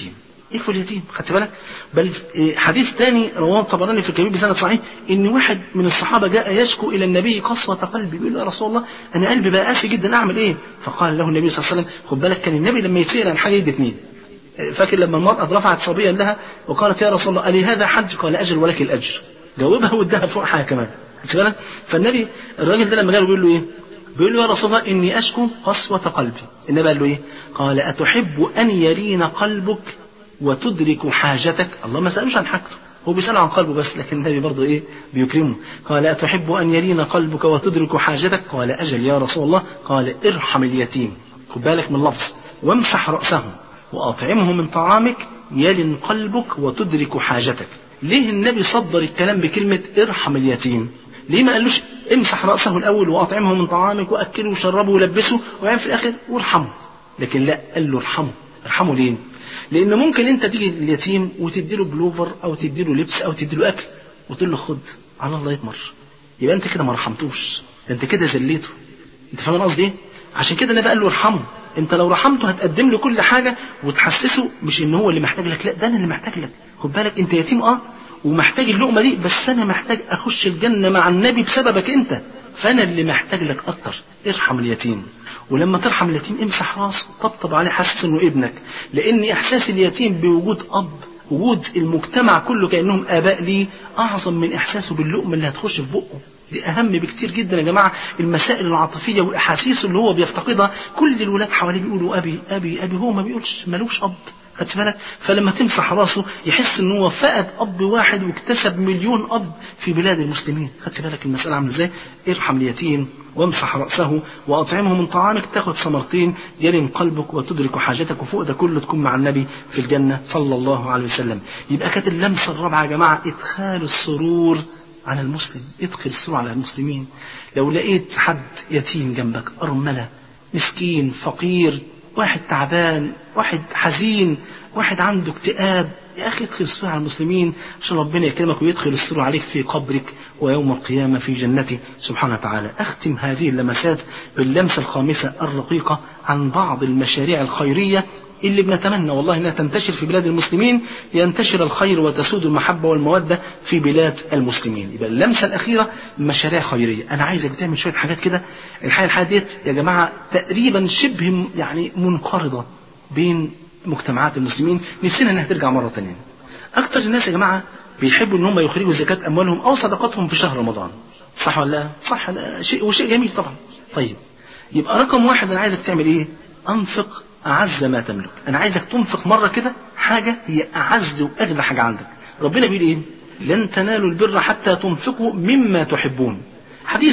يكفل اليتيم خدت بالك بل حديث ثاني رواه الطبراني في الكبير بسند صحيح ان واحد من الصحابه جاء يشكو الى النبي قسوه قلبي بيقول يا رسول الله انا قلبي بقى قاسي جدا اعمل ايه فقال له النبي صلى الله عليه وسلم خد بالك كان النبي لما يتسال عن حاجه يدي اثنين فاكر لما المرأة رفعت صبيا لها وقالت يا رسول الله ألي هذا حج قال أجل ولك الأجر جاوبها وادها فوق حاجة كمان بالك فالنبي الراجل ده لما جاله بيقول له إيه بيقول له يا رسول الله إني أشكو قسوة قلبي النبي قال له إيه قال أتحب أن يلين قلبك وتدرك حاجتك الله ما سألوش عن حاجته هو بيسأله عن قلبه بس لكن النبي برضه إيه بيكرمه قال أتحب أن يلين قلبك وتدرك حاجتك قال أجل يا رسول الله قال ارحم اليتيم خد بالك من اللفظ وامسح رأسه وأطعمه من طعامك يلن قلبك وتدرك حاجتك ليه النبي صدر الكلام بكلمة ارحم اليتيم ليه ما قالوش امسح رأسه الأول وأطعمه من طعامك وأكله وشربه ولبسه وبعدين في الآخر وارحمه لكن لا قال له ارحمه ارحمه ليه لأن ممكن أنت تيجي لليتيم وتديله بلوفر أو تديله لبس أو تديله أكل وتقول له خد على الله يتمر يبقى أنت كده ما رحمتوش ده أنت كده ذليته أنت فاهم قصدي إيه؟ عشان كده النبي قال له ارحمه انت لو رحمته هتقدم له كل حاجة وتحسسه مش ان هو اللي محتاج لك لا ده انا اللي محتاج لك خد بالك انت يتيم اه ومحتاج اللقمة دي بس انا محتاج اخش الجنة مع النبي بسببك انت فانا اللي محتاج لك اكتر ارحم اليتيم ولما ترحم اليتيم امسح راسه طبطب عليه حسس انه ابنك لان احساس اليتيم بوجود اب وجود المجتمع كله كانهم اباء ليه اعظم من احساسه باللقمه اللي هتخش في بقه دي اهم بكتير جدا يا جماعه المسائل العاطفيه واحاسيسه اللي هو بيفتقدها كل الولاد حواليه بيقولوا ابي ابي ابي هو ما بيقولش ملوش اب خدت بالك فلما تمسح راسه يحس ان هو فقد اب واحد واكتسب مليون اب في بلاد المسلمين خدت بالك المساله عامله ازاي ارحم اليتيم وامسح راسه واطعمه من طعامك تاخد ثمرتين يلم قلبك وتدرك حاجتك وفوق ده كله تكون مع النبي في الجنه صلى الله عليه وسلم يبقى كانت اللمسه الرابعه يا جماعه ادخال السرور على المسلم ادخل السرور على المسلمين لو لقيت حد يتيم جنبك أرملة مسكين فقير واحد تعبان واحد حزين واحد عنده اكتئاب يا أخي ادخل السرور على المسلمين عشان ربنا يكرمك ويدخل السرور عليك في قبرك ويوم القيامة في جنته سبحانه وتعالى أختم هذه اللمسات باللمسة الخامسة الرقيقة عن بعض المشاريع الخيرية اللي بنتمنى والله انها تنتشر في بلاد المسلمين لينتشر الخير وتسود المحبه والموده في بلاد المسلمين يبقى اللمسه الاخيره مشاريع خيريه انا عايزك تعمل شويه حاجات كده الحقيقه الحاجات ديت يا جماعه تقريبا شبه يعني منقرضه بين مجتمعات المسلمين نفسنا انها ترجع مره ثانيه اكتر الناس يا جماعه بيحبوا ان هم يخرجوا زكاه اموالهم او صدقاتهم في شهر رمضان صح ولا لا صح لا شيء وشيء جميل طبعا طيب يبقى رقم واحد انا عايزك تعمل ايه انفق أعز ما تملك أنا عايزك تنفق مرة كده حاجة هي أعز وأغلى حاجة عندك ربنا بيقول إيه لن تنالوا البر حتى تنفقوا مما تحبون حديث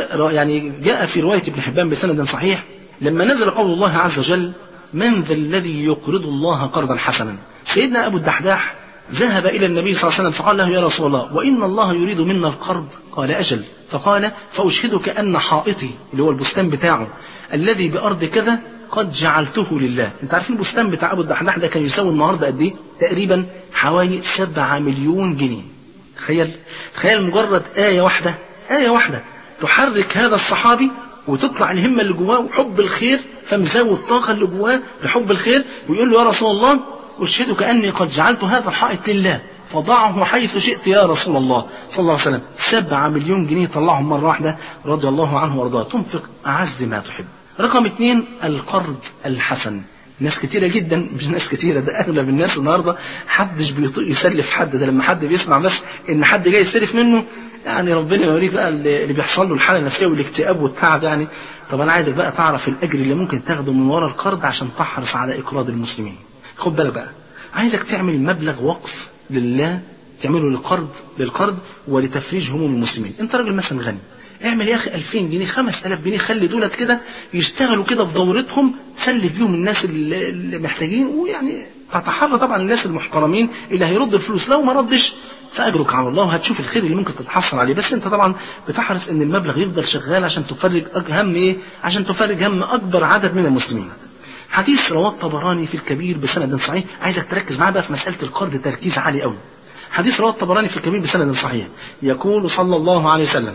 يعني جاء في رواية ابن حبان بسند صحيح لما نزل قول الله عز وجل من ذا الذي يقرض الله قرضا حسنا سيدنا أبو الدحداح ذهب إلى النبي صلى الله عليه وسلم فقال له يا رسول الله وإن الله يريد منا القرض قال أجل فقال فأشهدك أن حائطي اللي هو البستان بتاعه الذي بأرض كذا قد جعلته لله انت عارفين البستان بتاع ابو الدحداح ده كان يساوي النهارده قد ايه تقريبا حوالي 7 مليون جنيه تخيل تخيل مجرد آية واحدة آية واحدة تحرك هذا الصحابي وتطلع الهمة اللي جواه وحب الخير فمزاوي الطاقة اللي جواه لحب الخير ويقول له يا رسول الله أشهدك أني قد جعلت هذا الحائط لله فضعه حيث شئت يا رسول الله صلى الله عليه وسلم سبعة مليون جنيه طلعهم مرة واحدة رضي الله عنه وارضاه تنفق أعز ما تحب رقم اثنين القرض الحسن ناس كتيرة جدا مش ناس كتيرة ده أغلب الناس النهاردة حدش بيطيق يسلف حد ده لما حد بيسمع بس إن حد جاي يستلف منه يعني ربنا يوريك بقى اللي بيحصل له الحالة النفسية والاكتئاب والتعب يعني طب أنا عايزك بقى تعرف الأجر اللي ممكن تاخده من ورا القرض عشان تحرص على إقراض المسلمين خد بالك بقى عايزك تعمل مبلغ وقف لله تعمله للقرض للقرض ولتفريج هموم المسلمين انت راجل مثلا غني اعمل يا اخي 2000 جنيه 5000 جنيه خلي دولت كده يشتغلوا كده في دورتهم سلف بيهم الناس اللي محتاجين ويعني تتحرى طبعا الناس المحترمين اللي هيرد الفلوس لو ما ردش فاجرك على الله وهتشوف الخير اللي ممكن تتحصل عليه بس انت طبعا بتحرص ان المبلغ يفضل شغال عشان تفرج هم ايه عشان تفرج هم اكبر عدد من المسلمين حديث رواه الطبراني في الكبير بسند صحيح عايزك تركز معاه بقى في مساله القرض تركيز عالي قوي حديث رواه الطبراني في الكبير بسند صحيح يقول صلى الله عليه وسلم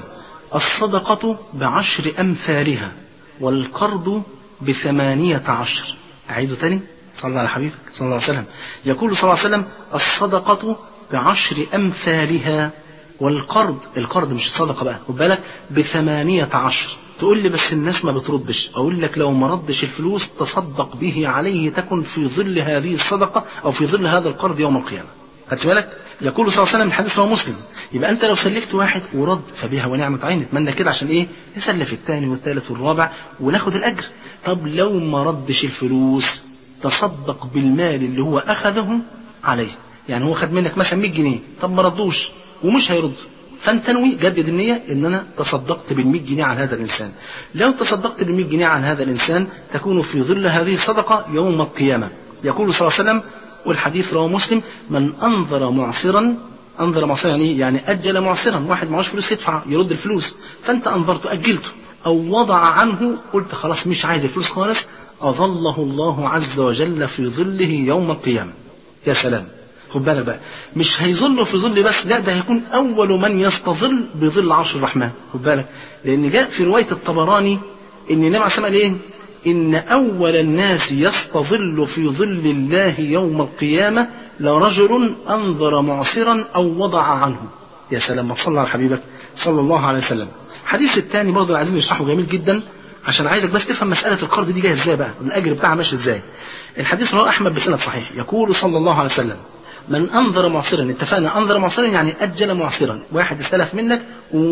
الصدقة بعشر أمثالها والقرض بثمانية عشر أعيد تاني صلى على حبيبك صلى الله عليه وسلم يقول صلى الله عليه وسلم الصدقة بعشر أمثالها والقرض القرض مش الصدقة بقى خد بالك بثمانية عشر تقول لي بس الناس ما بتردش اقول لك لو ما ردش الفلوس تصدق به عليه تكن في ظل هذه الصدقة او في ظل هذا القرض يوم القيامة خدت بالك يقول صلى الله عليه وسلم الحديث رواه مسلم يبقى انت لو سلفت واحد ورد فبها ونعمة عين نتمنى كده عشان ايه نسلف الثاني والثالث والرابع وناخد الاجر طب لو ما ردش الفلوس تصدق بالمال اللي هو اخذه عليه يعني هو خد منك مثلا 100 جنيه طب ما ردوش ومش هيرد فانت تنوي جدد النية ان انا تصدقت بال 100 جنيه عن هذا الانسان لو تصدقت بال 100 جنيه عن هذا الانسان تكون في ظل هذه الصدقة يوم القيامة يقول صلى الله عليه وسلم والحديث رواه مسلم من انظر معصرا انظر معصرا يعني ايه؟ يعني اجل معصرا واحد معهوش فلوس يدفع يرد الفلوس فانت انظرته اجلته او وضع عنه قلت خلاص مش عايز الفلوس خالص اظله الله عز وجل في ظله يوم القيامة يا سلام خد بالك بقى مش هيظل في ظل بس لا ده هيكون اول من يستظل بظل عرش الرحمن خد بالك لان جاء في روايه الطبراني ان النبي عليه الصلاه والسلام قال ايه ان اول الناس يستظل في ظل الله يوم القيامه لرجل انظر معصرا او وضع عنه يا سلام ما تصلى على حبيبك صلى الله عليه وسلم الحديث الثاني برضه العزيز يشرحه جميل جدا عشان عايزك بس تفهم مسألة القرض دي جاية ازاي بقى الأجر بتاعها ماشي ازاي الحديث رواه أحمد بسند صحيح يقول صلى الله عليه وسلم من انظر معصرا اتفقنا انظر معصرا يعني اجل معصرا واحد استلف منك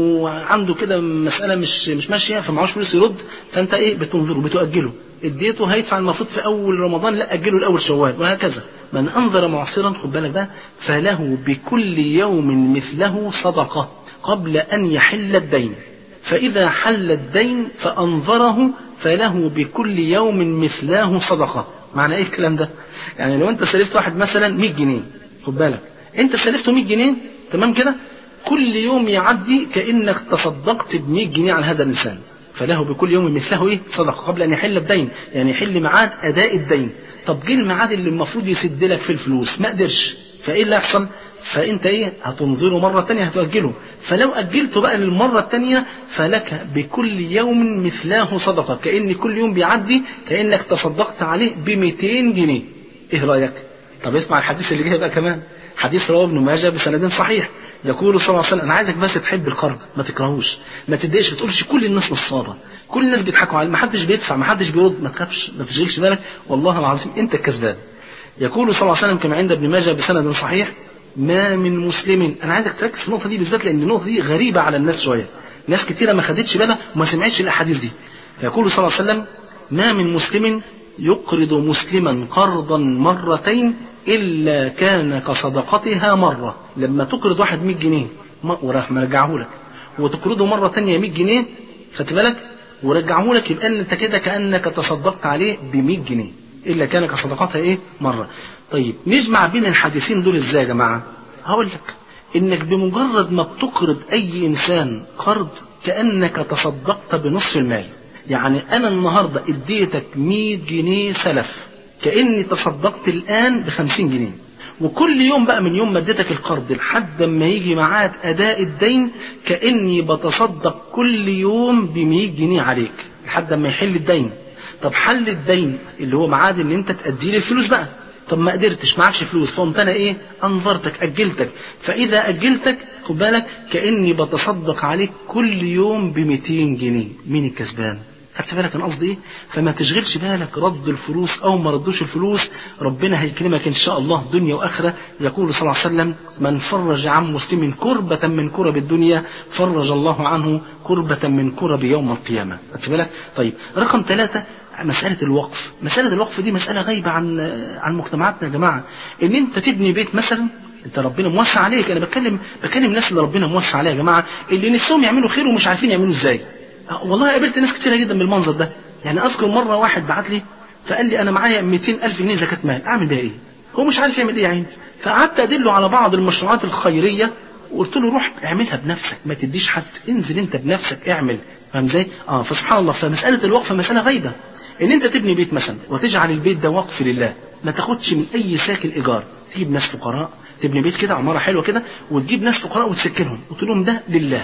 وعنده كده مساله مش مش ماشيه فمعهوش فلوس يرد فانت ايه بتنظره بتؤجله اديته هيدفع المفروض في اول رمضان لا اجله لاول شوال وهكذا من انظر معصرا خد بالك بقى فله بكل يوم مثله صدقه قبل ان يحل الدين فاذا حل الدين فانظره فله بكل يوم مثلاه صدقه معنى ايه الكلام ده يعني لو انت سلفت واحد مثلا 100 جنيه خد بالك انت سلفته 100 جنيه تمام كده كل يوم يعدي كانك تصدقت ب 100 جنيه عن هذا الانسان فله بكل يوم مثله ايه صدقه قبل ان يحل الدين يعني يحل ميعاد اداء الدين طب جه الميعاد اللي المفروض يسد لك في الفلوس ما قدرش فايه اللي يحصل فانت ايه هتنظره مره تانية هتؤجله فلو اجلته بقى للمره التانية فلك بكل يوم مثلاه صدقه كان كل يوم بيعدي كانك تصدقت عليه ب 200 جنيه ايه رايك طب اسمع الحديث اللي جاي بقى كمان حديث رواه ابن ماجه بسند صحيح يقول صلى الله عليه وسلم انا عايزك بس تحب القرض ما تكرهوش ما تتضايقش ما تقولش كل الناس نصابه كل الناس بيضحكوا عليه ما حدش بيدفع ما حدش بيرد ما تخافش ما تشغلش بالك والله العظيم انت الكسبان يقول صلى الله عليه وسلم كما عند ابن ماجه بسند صحيح ما من مسلم انا عايزك تركز في النقطه دي بالذات لان النقطه دي غريبه على الناس شويه ناس كتيره ما خدتش بالها وما سمعتش الاحاديث دي فيقول صلى الله عليه وسلم ما من مسلم يقرض مسلما قرضا مرتين إلا كان كصدقتها مرة لما تقرض واحد 100 جنيه وراح مرجعه لك وتقرضه مرة تانية 100 جنيه خدت بالك ورجعه لك يبقى انت كده كأنك تصدقت عليه ب 100 جنيه إلا كان كصدقتها إيه مرة طيب نجمع بين الحديثين دول إزاي يا جماعة هقول لك إنك بمجرد ما بتقرض أي إنسان قرض كأنك تصدقت بنصف المال يعني أنا النهاردة اديتك 100 جنيه سلف كأني تصدقت الآن بخمسين جنيه وكل يوم بقى من يوم ما اديتك القرض لحد ما يجي ميعاد أداء الدين كأني بتصدق كل يوم ب 100 جنيه عليك لحد ما يحل الدين طب حل الدين اللي هو ميعاد ان انت تأدي لي الفلوس بقى طب ما قدرتش معكش فلوس فقمت انا ايه انظرتك اجلتك فاذا اجلتك خد بالك كاني بتصدق عليك كل يوم ب 200 جنيه مين الكسبان خدت بالك انا قصدي ايه فما تشغلش بالك رد الفلوس او ما ردوش الفلوس ربنا هيكرمك ان شاء الله دنيا واخره يقول صلى الله عليه وسلم من فرج عن مسلم كربة من كرب الدنيا فرج الله عنه كربة من كرب يوم القيامة خدت بالك طيب رقم ثلاثة مسألة الوقف مسألة الوقف دي مسألة غايبة عن عن مجتمعاتنا يا جماعة ان انت تبني بيت مثلا انت ربنا موسع عليك انا بتكلم بكلم الناس اللي ربنا موسع عليها يا جماعة اللي نفسهم يعملوا خير ومش عارفين يعملوا ازاي والله قابلت ناس كتيرة جدا بالمنظر ده يعني اذكر مرة واحد بعت لي فقال لي انا معايا 200 الف جنيه زكاة مال اعمل بيها ايه هو مش عارف يعمل ايه يا عيني فقعدت ادله على بعض المشروعات الخيرية وقلت له روح اعملها بنفسك ما تديش حد انزل انت بنفسك اعمل فاهم ازاي اه فسبحان الله فمسألة الوقف مسألة غايبة ان انت تبني بيت مثلا وتجعل البيت ده وقف لله ما تاخدش من اي ساكن ايجار تجيب ناس فقراء تبني بيت كده عمارة حلوة كده وتجيب ناس فقراء وتسكنهم وتقول لهم ده لله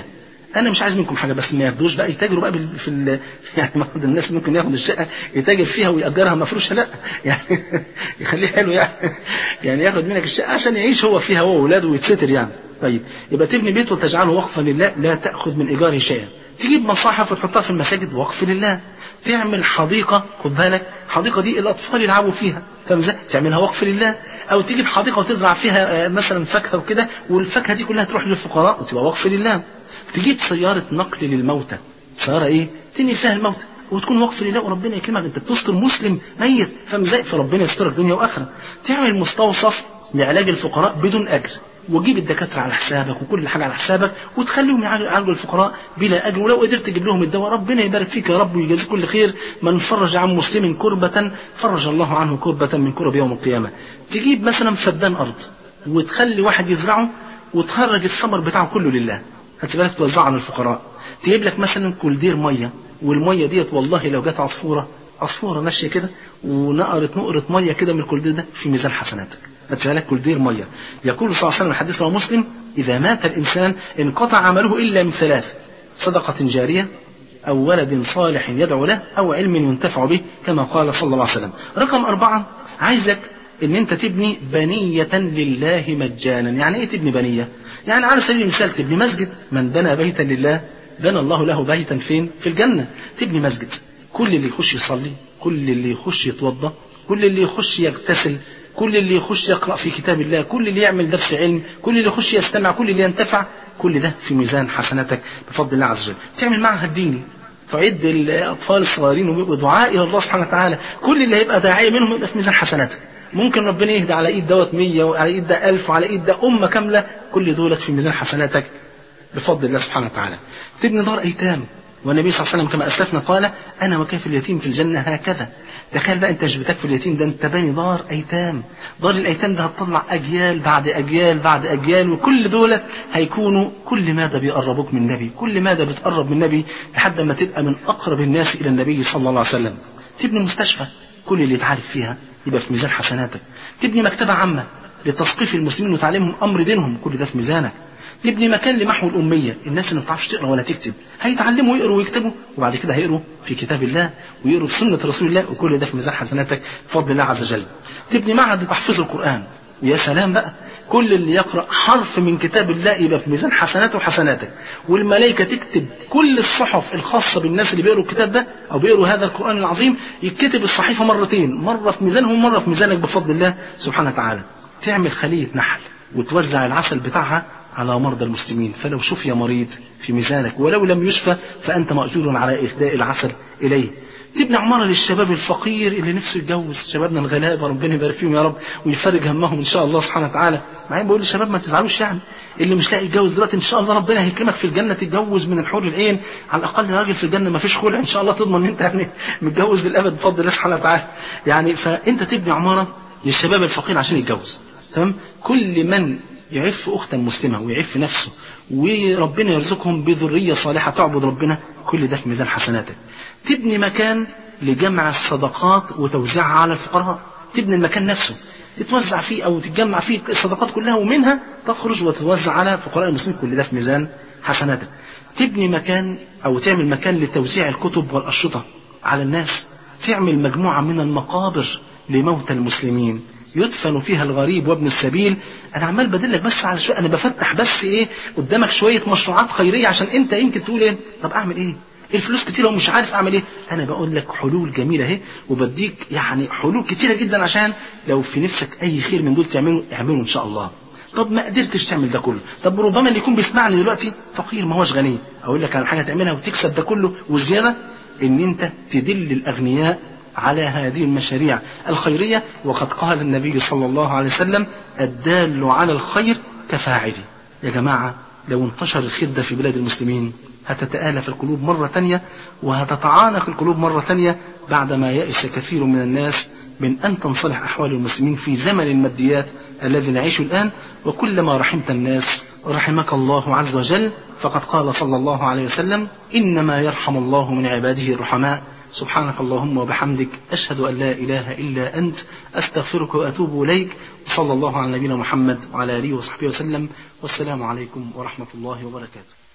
انا مش عايز منكم حاجه بس ما ياخدوش بقى يتاجروا بقى بال- في ال... يعني بعض الناس ممكن ياخد الشقه يتاجر فيها ويأجرها مفروشه لا يعني يخليه حلو يعني يعني ياخد منك الشقه عشان يعيش هو فيها هو واولاده ويتستر يعني طيب يبقى تبني بيت وتجعله وقفا لله لا تاخذ من ايجاره شيئا تجيب مصاحف وتحطها في المساجد وقف لله تعمل حديقه خد بالك الحديقه دي الاطفال يلعبوا فيها فاهم ازاي؟ تعملها وقف لله او تجيب حديقه وتزرع فيها آه، مثلا فاكهه وكده والفاكهه دي كلها تروح للفقراء وتبقى وقف لله تجيب سياره نقل للموتى سياره ايه؟ تنقل فيها الموتى وتكون وقف لله وربنا يكرمك انت بتستر مسلم ميت فاهم ازاي؟ فربنا يسترك دنيا واخره تعمل مستوصف لعلاج الفقراء بدون اجر وتجيب الدكاتره على حسابك وكل حاجه على حسابك وتخليهم يعالجوا الفقراء بلا اجر ولو قدرت تجيب لهم الدواء ربنا يبارك فيك يا رب ويجازيك كل خير من فرج عن مسلم كربة فرج الله عنه كربة من كرب يوم القيامة تجيب مثلا فدان ارض وتخلي واحد يزرعه وتخرج الثمر بتاعه كله لله هات بالك توزعه على الفقراء تجيب لك مثلا كولدير ميه والميه ديت والله لو جت عصفوره عصفوره ماشيه كده ونقرت نقره ميه كده من الكولدير ده في ميزان حسناتك هات بالك كولدير ميه يقول صلى الله عليه وسلم الحديث رواه مسلم اذا مات الانسان انقطع عمله الا من ثلاث صدقه جاريه أو ولد صالح يدعو له أو علم ينتفع به كما قال صلى الله عليه وسلم رقم أربعة عايزك ان انت تبني بنية لله مجانا يعني ايه تبني بنية يعني على سبيل المثال تبني مسجد من بنى بيتا لله بنى الله له بيتا فين في الجنة تبني مسجد كل اللي يخش يصلي كل اللي يخش يتوضى كل اللي يخش يغتسل كل اللي يخش يقرأ في كتاب الله كل اللي يعمل درس علم كل اللي يخش يستمع كل اللي ينتفع كل ده في ميزان حسناتك بفضل الله عز وجل تعمل معهد ديني تعد الأطفال الصغيرين ويبقوا دعاء إلى الله سبحانه وتعالى كل اللي هيبقى داعية منهم يبقى في ميزان حسناتك ممكن ربنا يهدى على ايد دوت 100 وعلى ايد ده 1000 وعلى ايد ده امه كامله كل دولت في ميزان حسناتك بفضل الله سبحانه وتعالى تبني دار ايتام والنبي صلى الله عليه وسلم كما اسلفنا قال انا وكيف اليتيم في الجنه هكذا تخيل بقى انت مش بتكفي اليتيم ده انت باني دار ايتام دار الايتام ده هتطلع اجيال بعد اجيال بعد اجيال وكل دولت هيكونوا كل ماذا بيقربوك من النبي كل ماذا بتقرب من النبي لحد ما تبقى من اقرب الناس الى النبي صلى الله عليه وسلم تبني مستشفى كل اللي يتعالج فيها يبقى في ميزان حسناتك تبني مكتبة عامة لتثقيف المسلمين وتعليمهم أمر دينهم كل ده في ميزانك تبني مكان لمحو الأمية الناس اللي ما بتعرفش تقرأ ولا تكتب هيتعلموا يقروا ويكتبوا وبعد كده هيقروا في كتاب الله ويقروا في سنة رسول الله وكل ده في ميزان حسناتك بفضل الله عز وجل تبني معهد لتحفيظ القرآن ويا سلام بقى كل اللي يقرأ حرف من كتاب الله يبقى في ميزان حسناته وحسناتك والملائكة تكتب كل الصحف الخاصة بالناس اللي بيقروا الكتاب ده أو بيقروا هذا القرآن العظيم يكتب الصحيفة مرتين مرة في ميزانهم مرة في ميزانك بفضل الله سبحانه وتعالى تعمل خلية نحل وتوزع العسل بتاعها على مرضى المسلمين فلو شفي مريض في ميزانك ولو لم يشفى فأنت مأجور على إهداء العسل إليه تبني عمارة للشباب الفقير اللي نفسه يتجوز شبابنا الغلابة ربنا يبارك فيهم يا رب ويفرج همهم إن شاء الله سبحانه وتعالى معين بقول للشباب ما تزعلوش يعني اللي مش لاقي يتجوز دلوقتي إن شاء الله ربنا هيكرمك في الجنة تتجوز من الحور العين على الأقل راجل في الجنة ما فيش خلع إن شاء الله تضمن إن أنت يعني متجوز للأبد بفضل الله سبحانه وتعالى يعني فأنت تبني عمارة للشباب الفقير عشان يتجوز تمام كل من يعف أختا مسلمة ويعف نفسه وربنا يرزقهم بذرية صالحة تعبد ربنا كل ده في ميزان حسناتك تبني مكان لجمع الصدقات وتوزيعها على الفقراء تبني المكان نفسه تتوزع فيه او تتجمع فيه الصدقات كلها ومنها تخرج وتتوزع على فقراء المسلمين كل ده في ميزان حسناتك تبني مكان او تعمل مكان لتوزيع الكتب والاشرطه على الناس تعمل مجموعه من المقابر لموتى المسلمين يدفن فيها الغريب وابن السبيل انا عمال بدلك بس على شويه انا بفتح بس ايه قدامك شويه مشروعات خيريه عشان انت يمكن تقول ايه طب اعمل ايه الفلوس كتيرة ومش عارف اعمل ايه انا بقول لك حلول جميلة اهي وبديك يعني حلول كتيرة جدا عشان لو في نفسك اي خير من دول تعمله اعمله ان شاء الله طب ما قدرتش تعمل ده كله طب ربما اللي يكون بيسمعني دلوقتي فقير ما هوش غني اقول لك على حاجة تعملها وتكسب ده كله وزيادة ان انت تدل الاغنياء على هذه المشاريع الخيرية وقد قال النبي صلى الله عليه وسلم الدال على الخير كفاعله يا جماعة لو انتشر الخير ده في بلاد المسلمين هتتآلف القلوب مرة تانية وهتتعانق القلوب مرة تانية بعدما يأس كثير من الناس من أن تنصلح أحوال المسلمين في زمن الماديات الذي نعيشه الآن وكلما رحمت الناس رحمك الله عز وجل فقد قال صلى الله عليه وسلم إنما يرحم الله من عباده الرحماء سبحانك اللهم وبحمدك أشهد أن لا إله إلا أنت أستغفرك وأتوب إليك صلى الله على نبينا محمد وعلى آله وصحبه وسلم والسلام عليكم ورحمة الله وبركاته